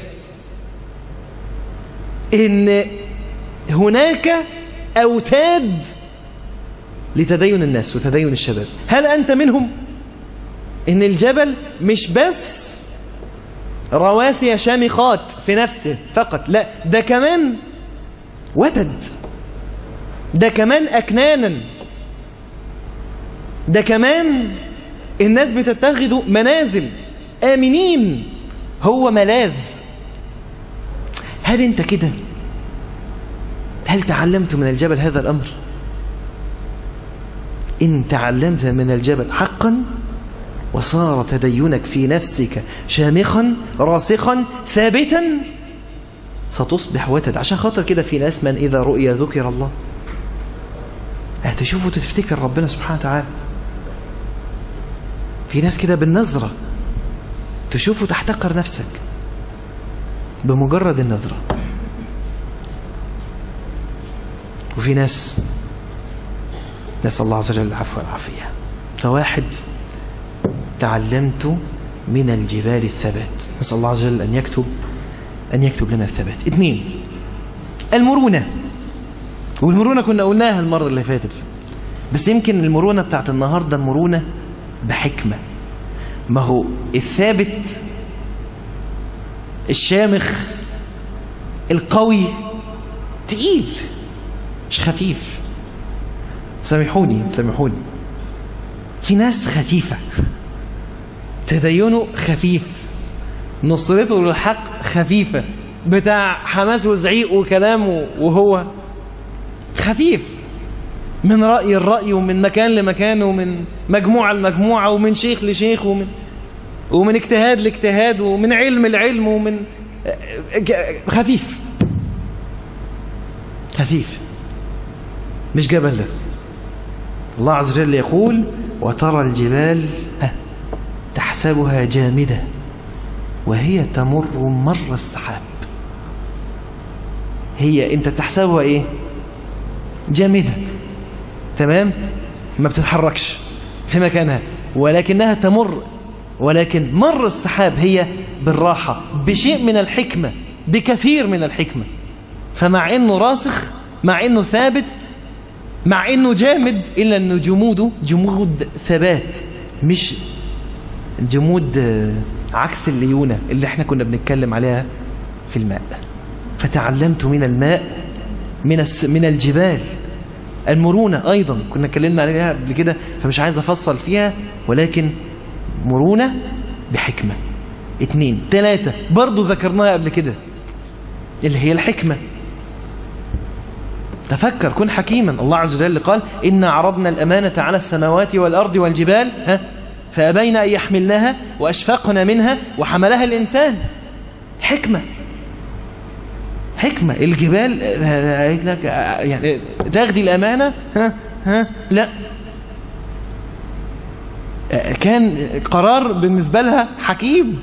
إن هناك أوتاد لتدين الناس وتدين الشباب هل أنت منهم إن الجبل مش بس رواسي شامخات في نفسه فقط لا ده كمان وتد ده كمان أكنانا ده كمان الناس بتتخذوا منازل آمنين هو ملاذ هل انت كده هل تعلمت من الجبل هذا الأمر إن تعلمت من الجبل حقا وصار تدينك في نفسك شامخا راسخا ثابتا ستصبح وتد عشان خاطر كده في ناس من إذا رؤيا ذكر الله هتشوفوا تفتكر ربنا سبحانه وتعالى في ناس كده بالنظرة تشوفه تحتقر نفسك بمجرد النظرة وفي ناس نسأل الله عز وجل العفو والعافية فواحد تعلمت من الجبال الثبات نسأل الله عز وجل أن يكتب أن يكتب لنا الثبات اثنين المرونة والمرونة كنا قلناها المرة اللي فاتت بس يمكن المرونة بتاعت النهاردة المرونة بحكمة ما هو الثابت الشامخ القوي تقيل مش خفيف سامحوني سامحوني في ناس خفيفة تدينه خفيف نصرته للحق خفيفة بتاع حماس وزعيق وكلام وهو خفيف من رأي الرأي ومن مكان لمكان ومن مجموعة لمجموعة ومن شيخ لشيخ ومن ومن اجتهاد لاجتهاد ومن علم لعلم ومن خفيف خفيف مش جبل ده الله عز وجل يقول وترى الجبال تحسبها جامدة وهي تمر مر السحاب هي انت تحسبها ايه جامدة تمام ما بتتحركش في مكانها ولكنها تمر ولكن مر السحاب هي بالراحة بشيء من الحكمة بكثير من الحكمة فمع انه راسخ مع انه ثابت مع انه جامد الا انه جموده جمود ثبات مش جمود عكس الليونة اللي احنا كنا بنتكلم عليها في الماء فتعلمت من الماء من من الجبال المرونة أيضا كنا اتكلمنا عليها قبل كده فمش عايز أفصل فيها ولكن مرونة بحكمة اتنين تلاتة برضو ذكرناها قبل كده اللي هي الحكمة تفكر كن حكيما الله عز وجل قال إنا عرضنا الأمانة على السماوات والأرض والجبال ها فأبين أن يحملناها وأشفقنا منها وحملها الإنسان حكمة حكمة الجبال لك يعني تاخدي الأمانة ها ها لا كان قرار بالنسبة لها حكيم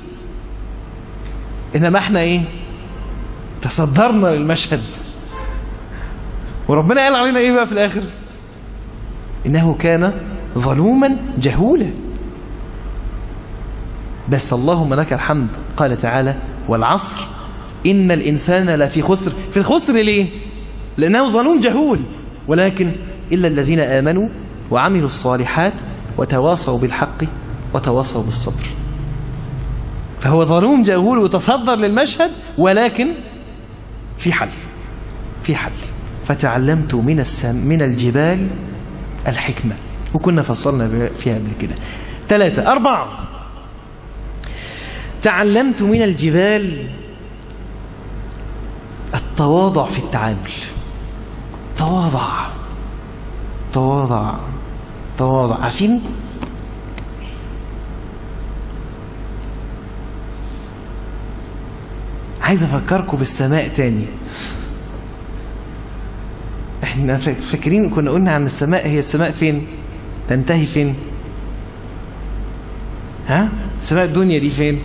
إنما احنا ايه تصدرنا للمشهد وربنا قال علينا ايه بقى في الآخر إنه كان ظلوما جهولا بس اللهم لك الحمد قال تعالى والعصر إن الإنسان لفي خسر في الخسر ليه لأنه ظلوم جهول ولكن إلا الذين آمنوا وعملوا الصالحات وتواصوا بالحق وتواصوا بالصبر فهو ظلوم جهول وتصدر للمشهد ولكن في حل في حل فتعلمت من السم من الجبال الحكمة وكنا فصلنا فيها قبل كده ثلاثة أربعة تعلمت من الجبال التواضع في التعامل تواضع تواضع تواضع عارفين عايز افكركم بالسماء تاني احنا فاكرين كنا قلنا عن السماء هي السماء فين تنتهي فين ها سماء الدنيا دي فين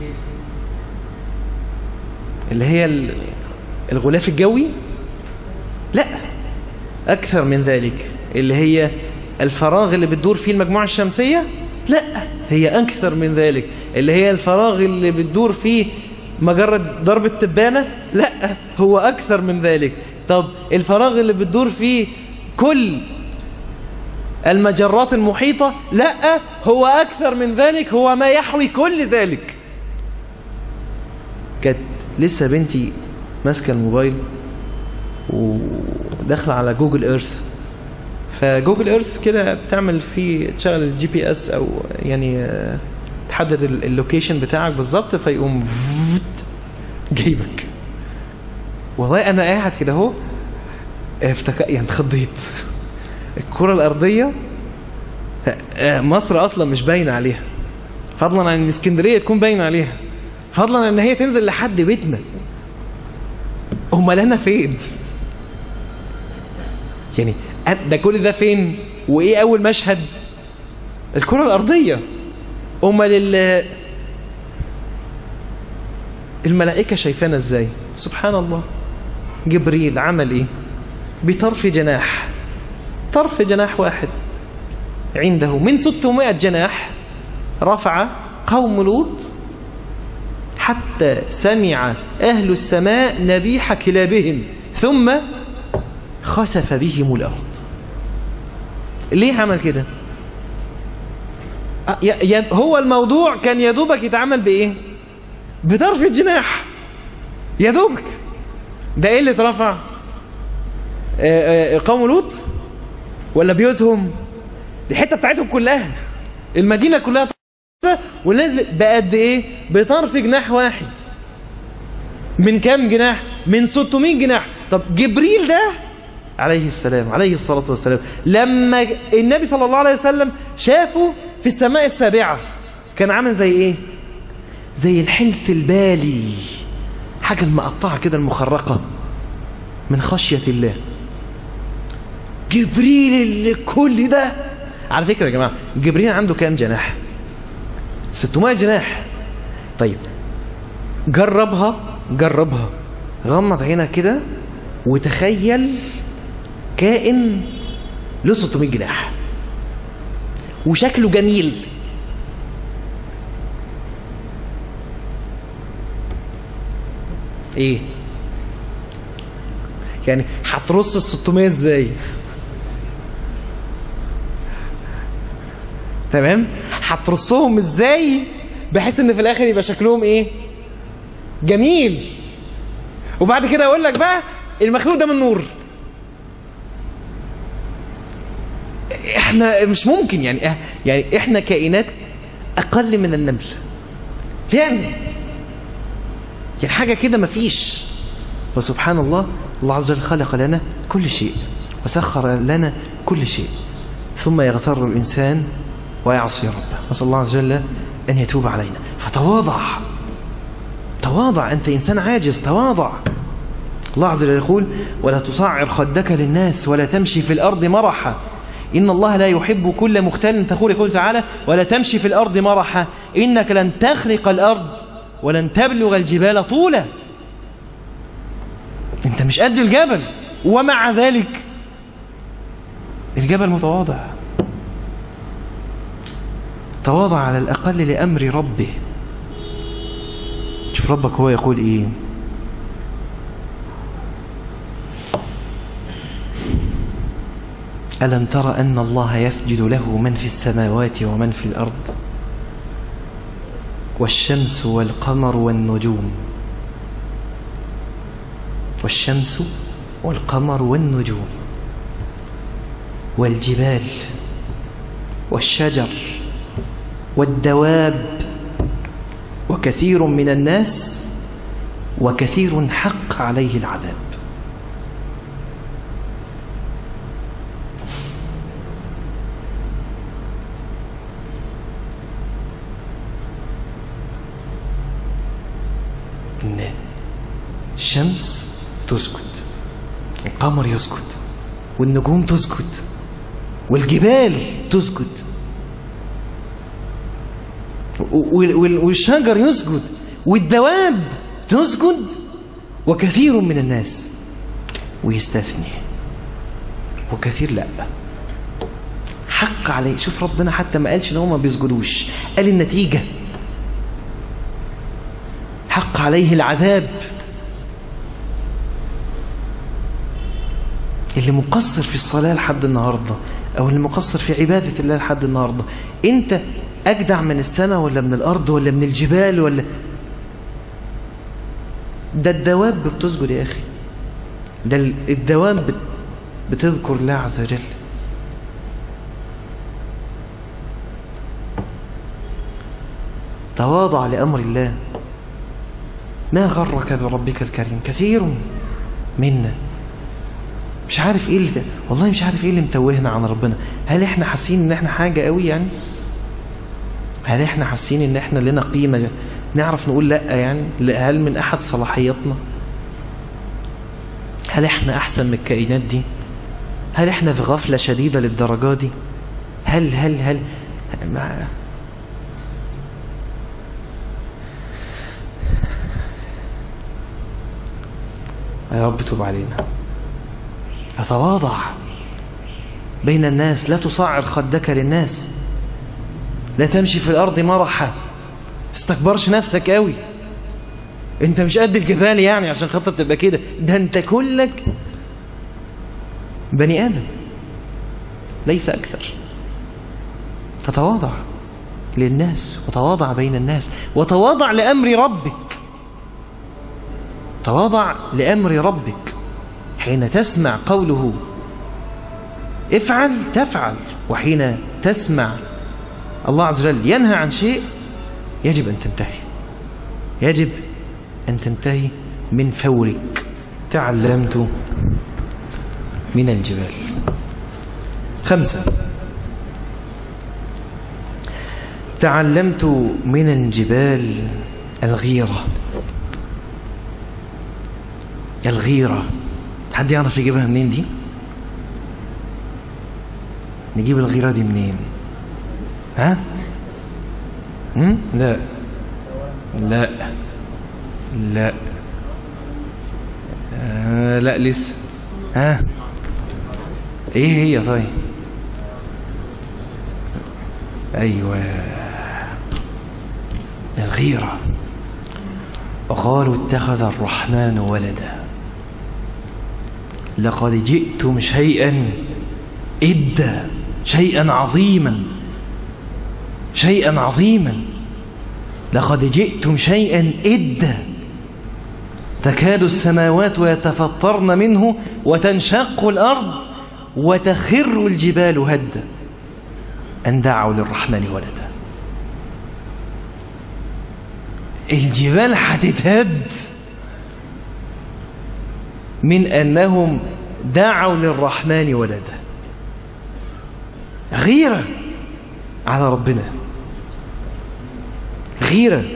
اللي هي الغلاف الجوي لا أكثر من ذلك اللي هي الفراغ اللي بتدور فيه المجموعة الشمسية لا هي أكثر من ذلك اللي هي الفراغ اللي بتدور فيه مجرة ضرب التبانة لا هو أكثر من ذلك طب الفراغ اللي بتدور فيه كل المجرات المحيطة لا هو أكثر من ذلك هو ما يحوي كل ذلك كانت لسه بنتي ماسكة الموبايل وداخلة على جوجل ايرث فجوجل ايرث كده بتعمل فيه تشغل الجي بي اس او يعني آه، تحدد ال- اللوكيشن بتاعك بالظبط فيقوم جايبك والله انا قاعد كده اهو افتك... يعني اتخضيت الكرة الارضية آه، مصر اصلا مش باينة عليها فضلا عن ان اسكندرية تكون باينة عليها فضلا عن ان هي تنزل لحد بيتنا امال انا فين يعني أ- ده كل ده فين وايه اول مشهد الكرة الارضية امال ال- الملائكة شايفانا ازاي سبحان الله جبريل عمل ايه بطرف جناح طرف جناح واحد عنده من 600 جناح رفع قوم لوط حتى سمع أهل السماء نبيح كلابهم ثم خسف بهم الأرض ليه عمل كده أ- ي- ي- هو الموضوع كان يدوبك يتعمل بإيه بطرف الجناح يدوبك ده ايه اللي اترفع آه، آه، قوم لوط ولا بيوتهم دي الحته بتاعتهم كلها المدينه كلها ونزل بقد ايه بطرف جناح واحد من كام جناح من 600 جناح طب جبريل ده عليه السلام عليه الصلاة والسلام لما النبي صلى الله عليه وسلم شافه في السماء السابعة كان عامل زي ايه زي الحلف البالي حاجة المقطعة كده المخرقة من خشية الله جبريل اللي كل ده على فكرة يا جماعة جبريل عنده كام جناح 600 جناح طيب جربها جربها غمض عينك كده وتخيل كائن له 600 جناح وشكله جميل ايه يعني هترص ال 600 ازاي تمام هترصهم ازاي بحيث ان في الاخر يبقى شكلهم ايه جميل وبعد كده اقول لك بقى المخلوق ده من نور احنا مش ممكن يعني يعني احنا كائنات اقل من النمل فعلا يعني حاجة كده مفيش وسبحان الله الله عز وجل خلق لنا كل شيء وسخر لنا كل شيء ثم يغتر الإنسان ويعصي ربه نسأل الله عز وجل أن يتوب علينا فتواضع تواضع أنت إنسان عاجز تواضع الله عز وجل يقول ولا تصعر خدك للناس ولا تمشي في الأرض مرحا إن الله لا يحب كل مختال تقول يقول تعالى ولا تمشي في الأرض مرحا إنك لن تخرق الأرض ولن تبلغ الجبال طولا انت مش قد الجبل ومع ذلك الجبل متواضع تواضع على الأقل لأمر ربه شوف ربك هو يقول إيه ألم تر أن الله يسجد له من في السماوات ومن في الأرض والشمس والقمر والنجوم والشمس والقمر والنجوم والجبال والشجر والدواب وكثير من الناس وكثير حق عليه العذاب إن الشمس تسكت القمر يسكت والنجوم تسكت والجبال تسكت وال- وال- والشجر يسجد والدواب تسجد وكثير من الناس ويستثني وكثير لا حق عليه شوف ربنا حتى ما قالش ان هم ما بيسجدوش قال النتيجة حق عليه العذاب اللي مقصر في الصلاة لحد النهاردة او اللي مقصر في عبادة الله لحد النهاردة انت اجدع من السماء ولا من الارض ولا من الجبال ولا ده الدواب بتسجد يا اخي ده ال- الدواب بت- بتذكر الله عز وجل تواضع لأمر الله ما غرك بربك الكريم كثير منا مش عارف ايه اللي والله مش عارف ايه اللي متوهنا عن ربنا هل احنا حاسين ان احنا حاجة قوي يعني هل احنا حاسين ان احنا لنا قيمة نعرف نقول لا يعني هل من احد صلاحياتنا هل احنا احسن من الكائنات دي هل احنا في غفلة شديدة للدرجة دي هل هل هل ما يا رب توب علينا فتواضع بين الناس لا تصعر خدك للناس لا تمشي في الأرض مرحا تستكبرش نفسك قوي انت مش قد الجبال يعني عشان خاطر تبقى كده ده انت كلك بني آدم ليس أكثر فتواضع للناس وتواضع بين الناس وتواضع لأمر ربك تواضع لأمر ربك حين تسمع قوله افعل تفعل وحين تسمع الله عز وجل ينهى عن شيء يجب أن تنتهي يجب أن تنتهي من فورك تعلمت من الجبال خمسة تعلمت من الجبال الغيرة الغيرة حد يعرف يجيبها منين دي نجيب الغيرة دي منين ها هم؟ لا لا لا آه لا لسه ها ايه هي طيب ايوه الغيرة وقالوا اتخذ الرحمن ولدا لقد جئتم شيئا إدا شيئا عظيما شيئا عظيما لقد جئتم شيئا إدا تكاد السماوات يتفطرن منه وتنشق الأرض وتخر الجبال هدا أن دعوا للرحمن ولدا الجبال هتتهد من أنهم دعوا للرحمن ولدا غيرة على ربنا غيرة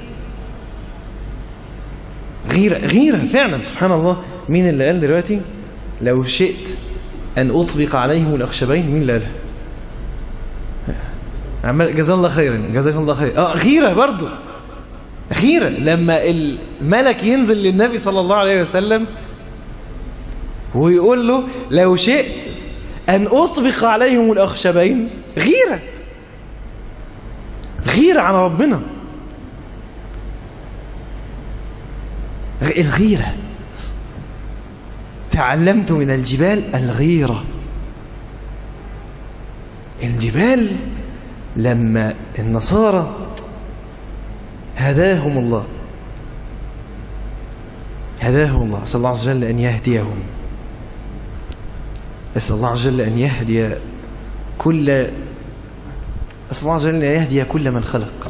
غيرة غيرة فعلا سبحان الله مين اللي قال دلوقتي لو شئت أن أطبق عليهم الأخشبين مين اللي قالها عمال جزاه الله خيرا جزاك الله خيرا اه غيرة برضو غيرة لما الملك ينزل للنبي صلى الله عليه وسلم ويقول له لو شئت أن أطبق عليهم الأخشبين غيرة غيرة على ربنا الغيرة تعلمت من الجبال الغيرة الجبال لما النصارى هداهم الله هداهم الله صلى الله عز وجل أن يهديهم أسأل الله عز وجل أن يهدي كل أسأل الله عز وجل أن يهدي كل من خلق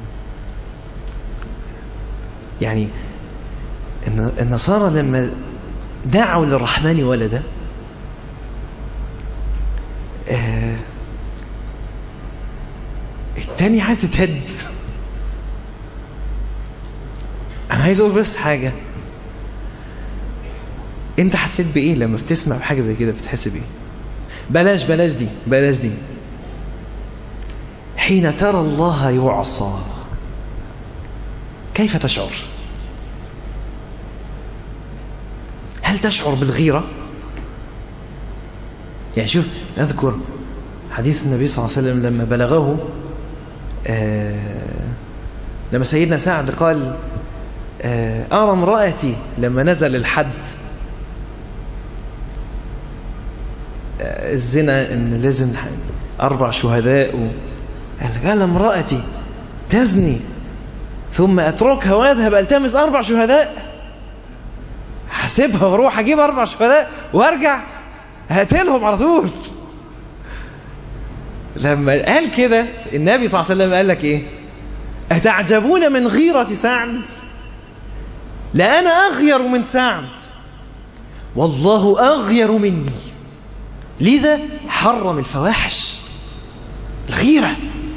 يعني النصارى لما دعوا للرحمن ولدا آه التاني عايز تتهد انا عايز اقول بس حاجة انت حسيت بايه لما بتسمع بحاجة زي كده بتحس بايه بلاش بلاش دي بلاش دي حين ترى الله يعصى كيف تشعر هل تشعر بالغيرة يعني شوف أذكر حديث النبي صلى الله عليه وسلم لما بلغه آه لما سيدنا سعد قال آه أرى امرأتي لما نزل الحد آه الزنا ان لازم أربع شهداء و... قال امرأتي تزني ثم أتركها وأذهب ألتمس أربع شهداء هسيبها واروح اجيب اربع شهداء وارجع هقتلهم على طول لما قال كده النبي صلى الله عليه وسلم قال لك ايه أتعجبون من غيرة سعد لأنا أغير من سعد والله أغير مني لذا حرم الفواحش الغيرة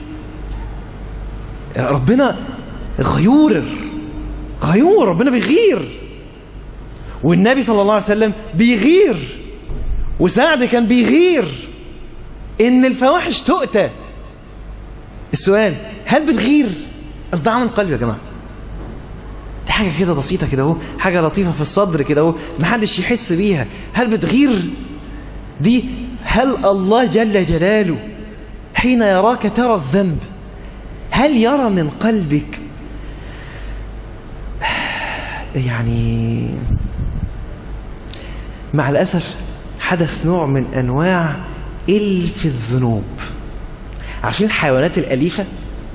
ربنا غيور غيور ربنا بيغير والنبي صلى الله عليه وسلم بيغير وسعد كان بيغير ان الفواحش تؤتى السؤال هل بتغير اصل ده عمل قلب يا جماعه دي حاجه كده بسيطه كده اهو حاجه لطيفه في الصدر كده اهو محدش يحس بيها هل بتغير دي هل الله جل جلاله حين يراك ترى الذنب هل يرى من قلبك يعني مع الأسف حدث نوع من أنواع إلف الذنوب عارفين الحيوانات الأليفة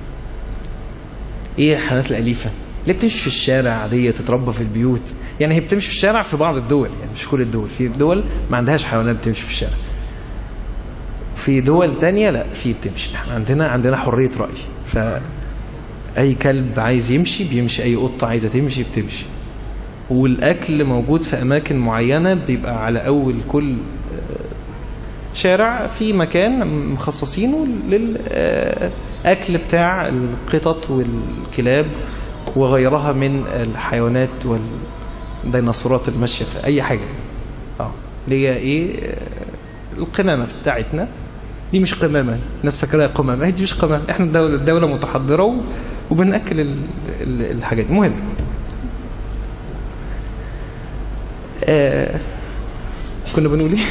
إيه الحيوانات الأليفة اللي بتمشي في الشارع عادية تتربى في البيوت يعني هي بتمشي في الشارع في بعض الدول يعني مش كل الدول في دول ما عندهاش حيوانات بتمشي في الشارع في دول تانية لا في بتمشي احنا عندنا عندنا حرية رأي فأي كلب عايز يمشي بيمشي أي قطة عايزة تمشي بتمشي والأكل موجود في أماكن معينة بيبقى على أول كل شارع في مكان مخصصينه للأكل بتاع القطط والكلاب وغيرها من الحيوانات والديناصورات الماشية في أي حاجة اه اللي هي إيه القمامة بتاعتنا دي مش قمامة الناس فاكراها قمامة دي مش قمامة احنا دولة, دولة متحضرة وبنأكل ال ال الحاجات دي مهم آه كنا بنقول ايه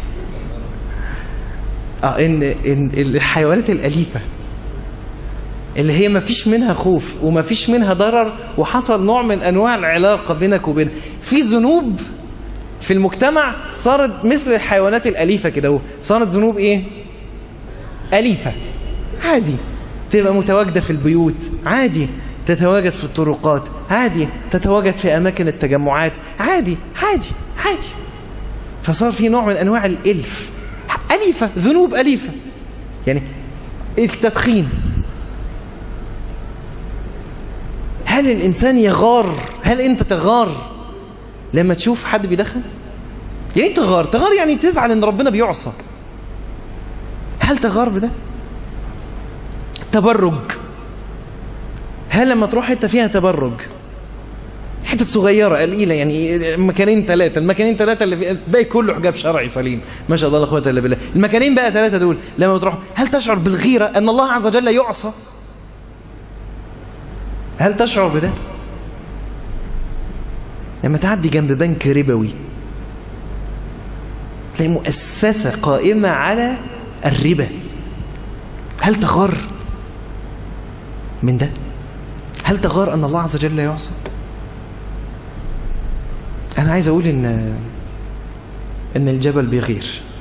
اه ان, إن الحيوانات الأليفة اللي هي ما فيش منها خوف وما فيش منها ضرر وحصل نوع من انواع العلاقة بينك وبين في ذنوب في المجتمع صارت مثل الحيوانات الأليفة كده صارت ذنوب ايه أليفة عادي تبقى متواجدة في البيوت عادي تتواجد في الطرقات عادي تتواجد في أماكن التجمعات عادي عادي عادي فصار في نوع من أنواع الإلف أليفة ذنوب أليفة يعني التدخين هل الإنسان يغار هل أنت تغار لما تشوف حد بيدخن يعني تغار تغار يعني تزعل ان ربنا بيعصى هل تغار بده تبرج هل لما تروح حته فيها تبرج حته صغيره قليله يعني مكانين ثلاثه المكانين ثلاثه اللي في باقي كله حجاب شرعي سليم ما شاء الله لا قوه الا بالله المكانين بقى ثلاثه دول لما تروح هل تشعر بالغيره ان الله عز وجل يعصى هل تشعر بده لما تعدي جنب بنك ربوي تلاقي مؤسسة قائمة على الربا هل تغار من ده هل تغار أن الله عز وجل يعصى أنا عايز أقول إن إن الجبل بيغير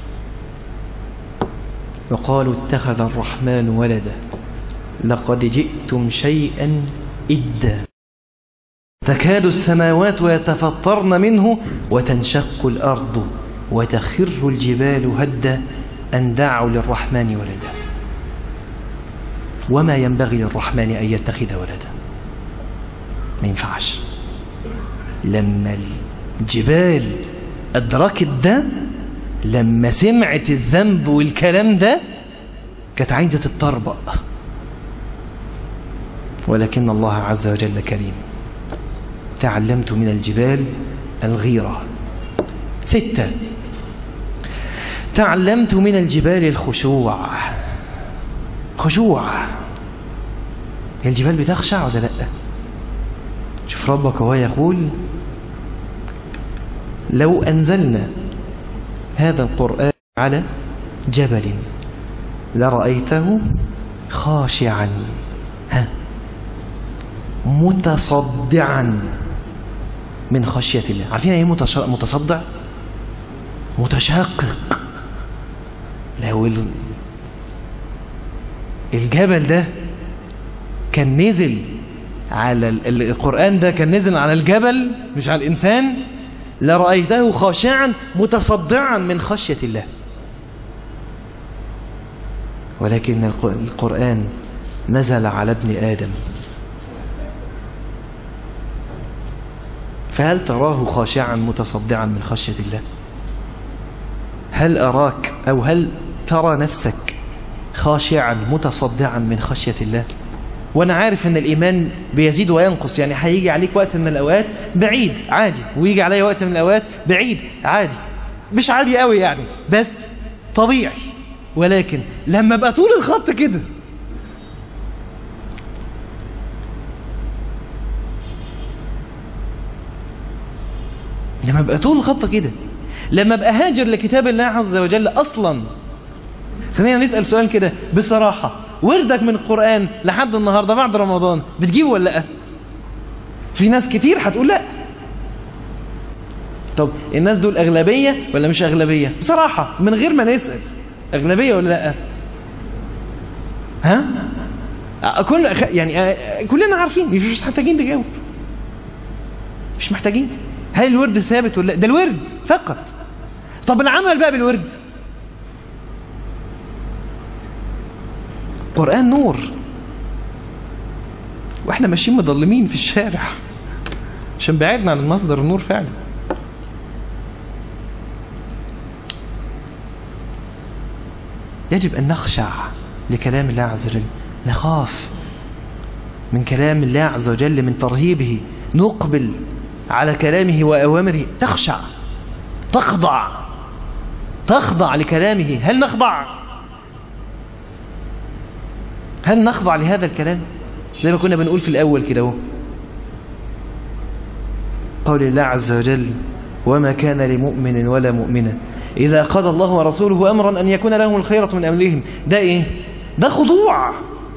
وقالوا اتخذ الرحمن ولدا لقد جئتم شيئا إدا تكاد السماوات يتفطرن منه وتنشق الأرض وتخر الجبال هدا أن دعوا للرحمن ولدا وما ينبغي للرحمن أن يتخذ ولدا ما ينفعش لما الجبال أدركت ده لما سمعت الذنب والكلام ده كانت عايزة تتطربق ولكن الله عز وجل كريم تعلمت من الجبال الغيرة ستة تعلمت من الجبال الخشوع خشوع الجبال بتخشع ولا لا شوف ربك وهو يقول لو أنزلنا هذا القرآن على جبل لرأيته خاشعا ها متصدعا من خشية الله عارفين ايه متصدع متشقق لو الجبل ده كان نزل على القرآن ده كان نزل على الجبل مش على الإنسان لرأيته خاشعا متصدعا من خشية الله ولكن القرآن نزل على ابن آدم فهل تراه خاشعا متصدعا من خشية الله هل أراك أو هل ترى نفسك خاشعا متصدعا من خشية الله وانا عارف ان الايمان بيزيد وينقص يعني هيجي عليك وقت من الاوقات بعيد عادي ويجي عليا وقت من الاوقات بعيد عادي مش عادي قوي يعني بس طبيعي ولكن لما بقى طول الخط كده لما بقى طول الخط كده لما بقى هاجر لكتاب الله عز وجل اصلا خلينا نسأل سؤال كده بصراحة وردك من القرآن لحد النهاردة بعد رمضان بتجيبه ولا لا في ناس كتير هتقول لا طب الناس دول أغلبية ولا مش أغلبية بصراحة من غير ما نسأل أغلبية ولا لا ها كل يعني كلنا عارفين مش محتاجين نجاوب مش محتاجين هل الورد ثابت ولا ده الورد فقط طب العمل بقى بالورد قرآن نور واحنا ماشيين مظلمين في الشارع عشان بعدنا عن المصدر النور فعلا يجب أن نخشع لكلام الله عز وجل نخاف من كلام الله عز وجل من ترهيبه نقبل على كلامه وأوامره تخشع تخضع تخضع لكلامه هل نخضع هل نخضع لهذا الكلام زي ما كنا بنقول في الأول كده اهو قول الله عز وجل وما كان لمؤمن ولا مؤمنة إذا قضى الله ورسوله أمرا أن يكون لهم الخيرة من أمرهم ده إيه ده خضوع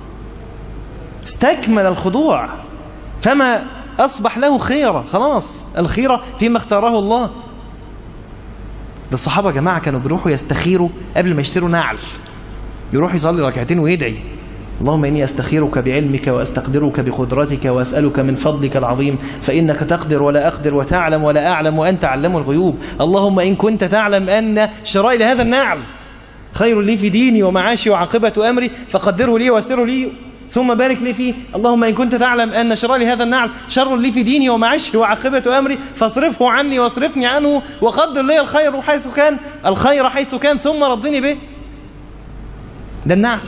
استكمل الخضوع فما أصبح له خيرة خلاص الخيرة فيما اختاره الله ده الصحابة جماعة كانوا بيروحوا يستخيروا قبل ما يشتروا نعل يروح يصلي ركعتين ويدعي اللهم إني أستخيرك بعلمك وأستقدرك بقدرتك وأسألك من فضلك العظيم فإنك تقدر ولا أقدر وتعلم ولا أعلم وأنت علم الغيوب اللهم إن كنت تعلم أن شرائي لهذا النعل خير لي في ديني ومعاشي وعاقبة أمري فقدره لي واسره لي ثم بارك لي فيه اللهم إن كنت تعلم أن شرائي لهذا النعل شر لي في ديني ومعاشي وعاقبة أمري فاصرفه عني واصرفني عنه وقدر لي الخير حيث كان الخير حيث كان ثم رضني به ده النعل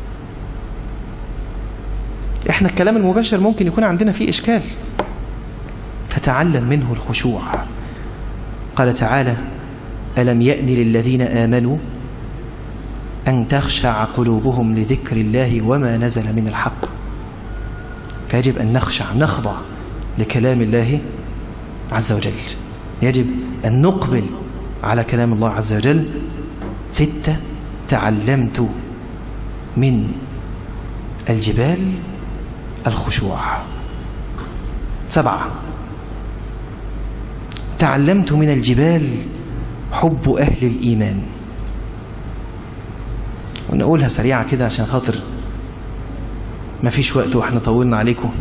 احنا الكلام المباشر ممكن يكون عندنا فيه اشكال فتعلم منه الخشوع قال تعالى ألم يأن للذين آمنوا أن تخشع قلوبهم لذكر الله وما نزل من الحق فيجب أن نخشع نخضع لكلام الله عز وجل يجب أن نقبل على كلام الله عز وجل ستة تعلمت من الجبال الخشوع سبعة تعلمت من الجبال حب أهل الإيمان ونقولها سريعة كده عشان خاطر ما فيش وقت واحنا طولنا عليكم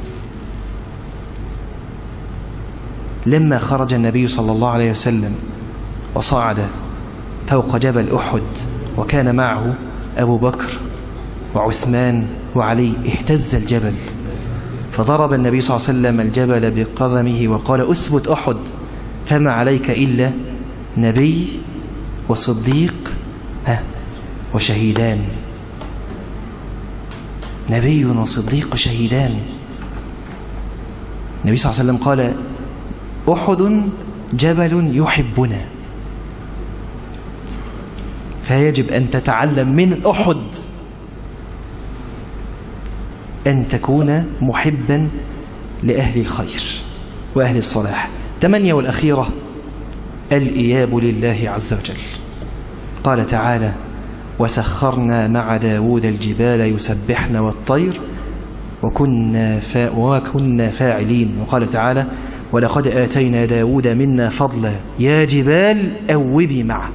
لما خرج النبي صلى الله عليه وسلم وصعد فوق جبل أحد وكان معه أبو بكر وعثمان وعلي اهتز الجبل فضرب النبي صلى الله عليه وسلم الجبل بقدمه وقال أثبت أحد فما عليك إلا نبي وصديق ها وشهيدان نبي وصديق وشهيدان النبي صلى الله عليه وسلم قال أحد جبل يحبنا فيجب أن تتعلم من أحد أن تكون محبا لأهل الخير وأهل الصلاح تمنية والأخيرة الإياب لله عز وجل قال تعالى وسخرنا مع داود الجبال يسبحن والطير وكنا, فا وكنا فاعلين وقال تعالى ولقد آتينا داود منا فضلا يا جبال أوبي معه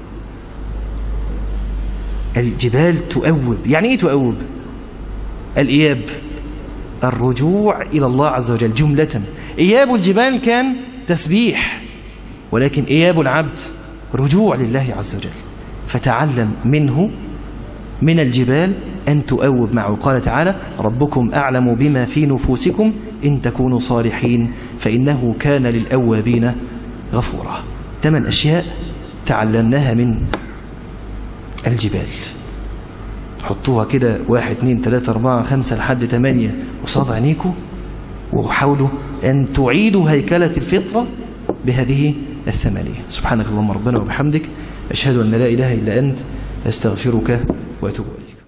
الجبال تؤوب يعني ايه تؤوب الإياب الرجوع إلى الله عز وجل جملة إياب الجبال كان تسبيح ولكن إياب العبد رجوع لله عز وجل فتعلم منه من الجبال أن تؤوب معه قال تعالى ربكم أعلم بما في نفوسكم إن تكونوا صالحين فإنه كان للأوابين غفورا ثمان أشياء تعلمناها من الجبال حطوها كده واحد اتنين تلاتة أربعة خمسة لحد تمانية قصاد عينيكم وحاولوا أن تعيدوا هيكلة الفطرة بهذه الثمانية سبحانك اللهم ربنا وبحمدك أشهد أن لا إله إلا أنت أستغفرك وأتوب إليك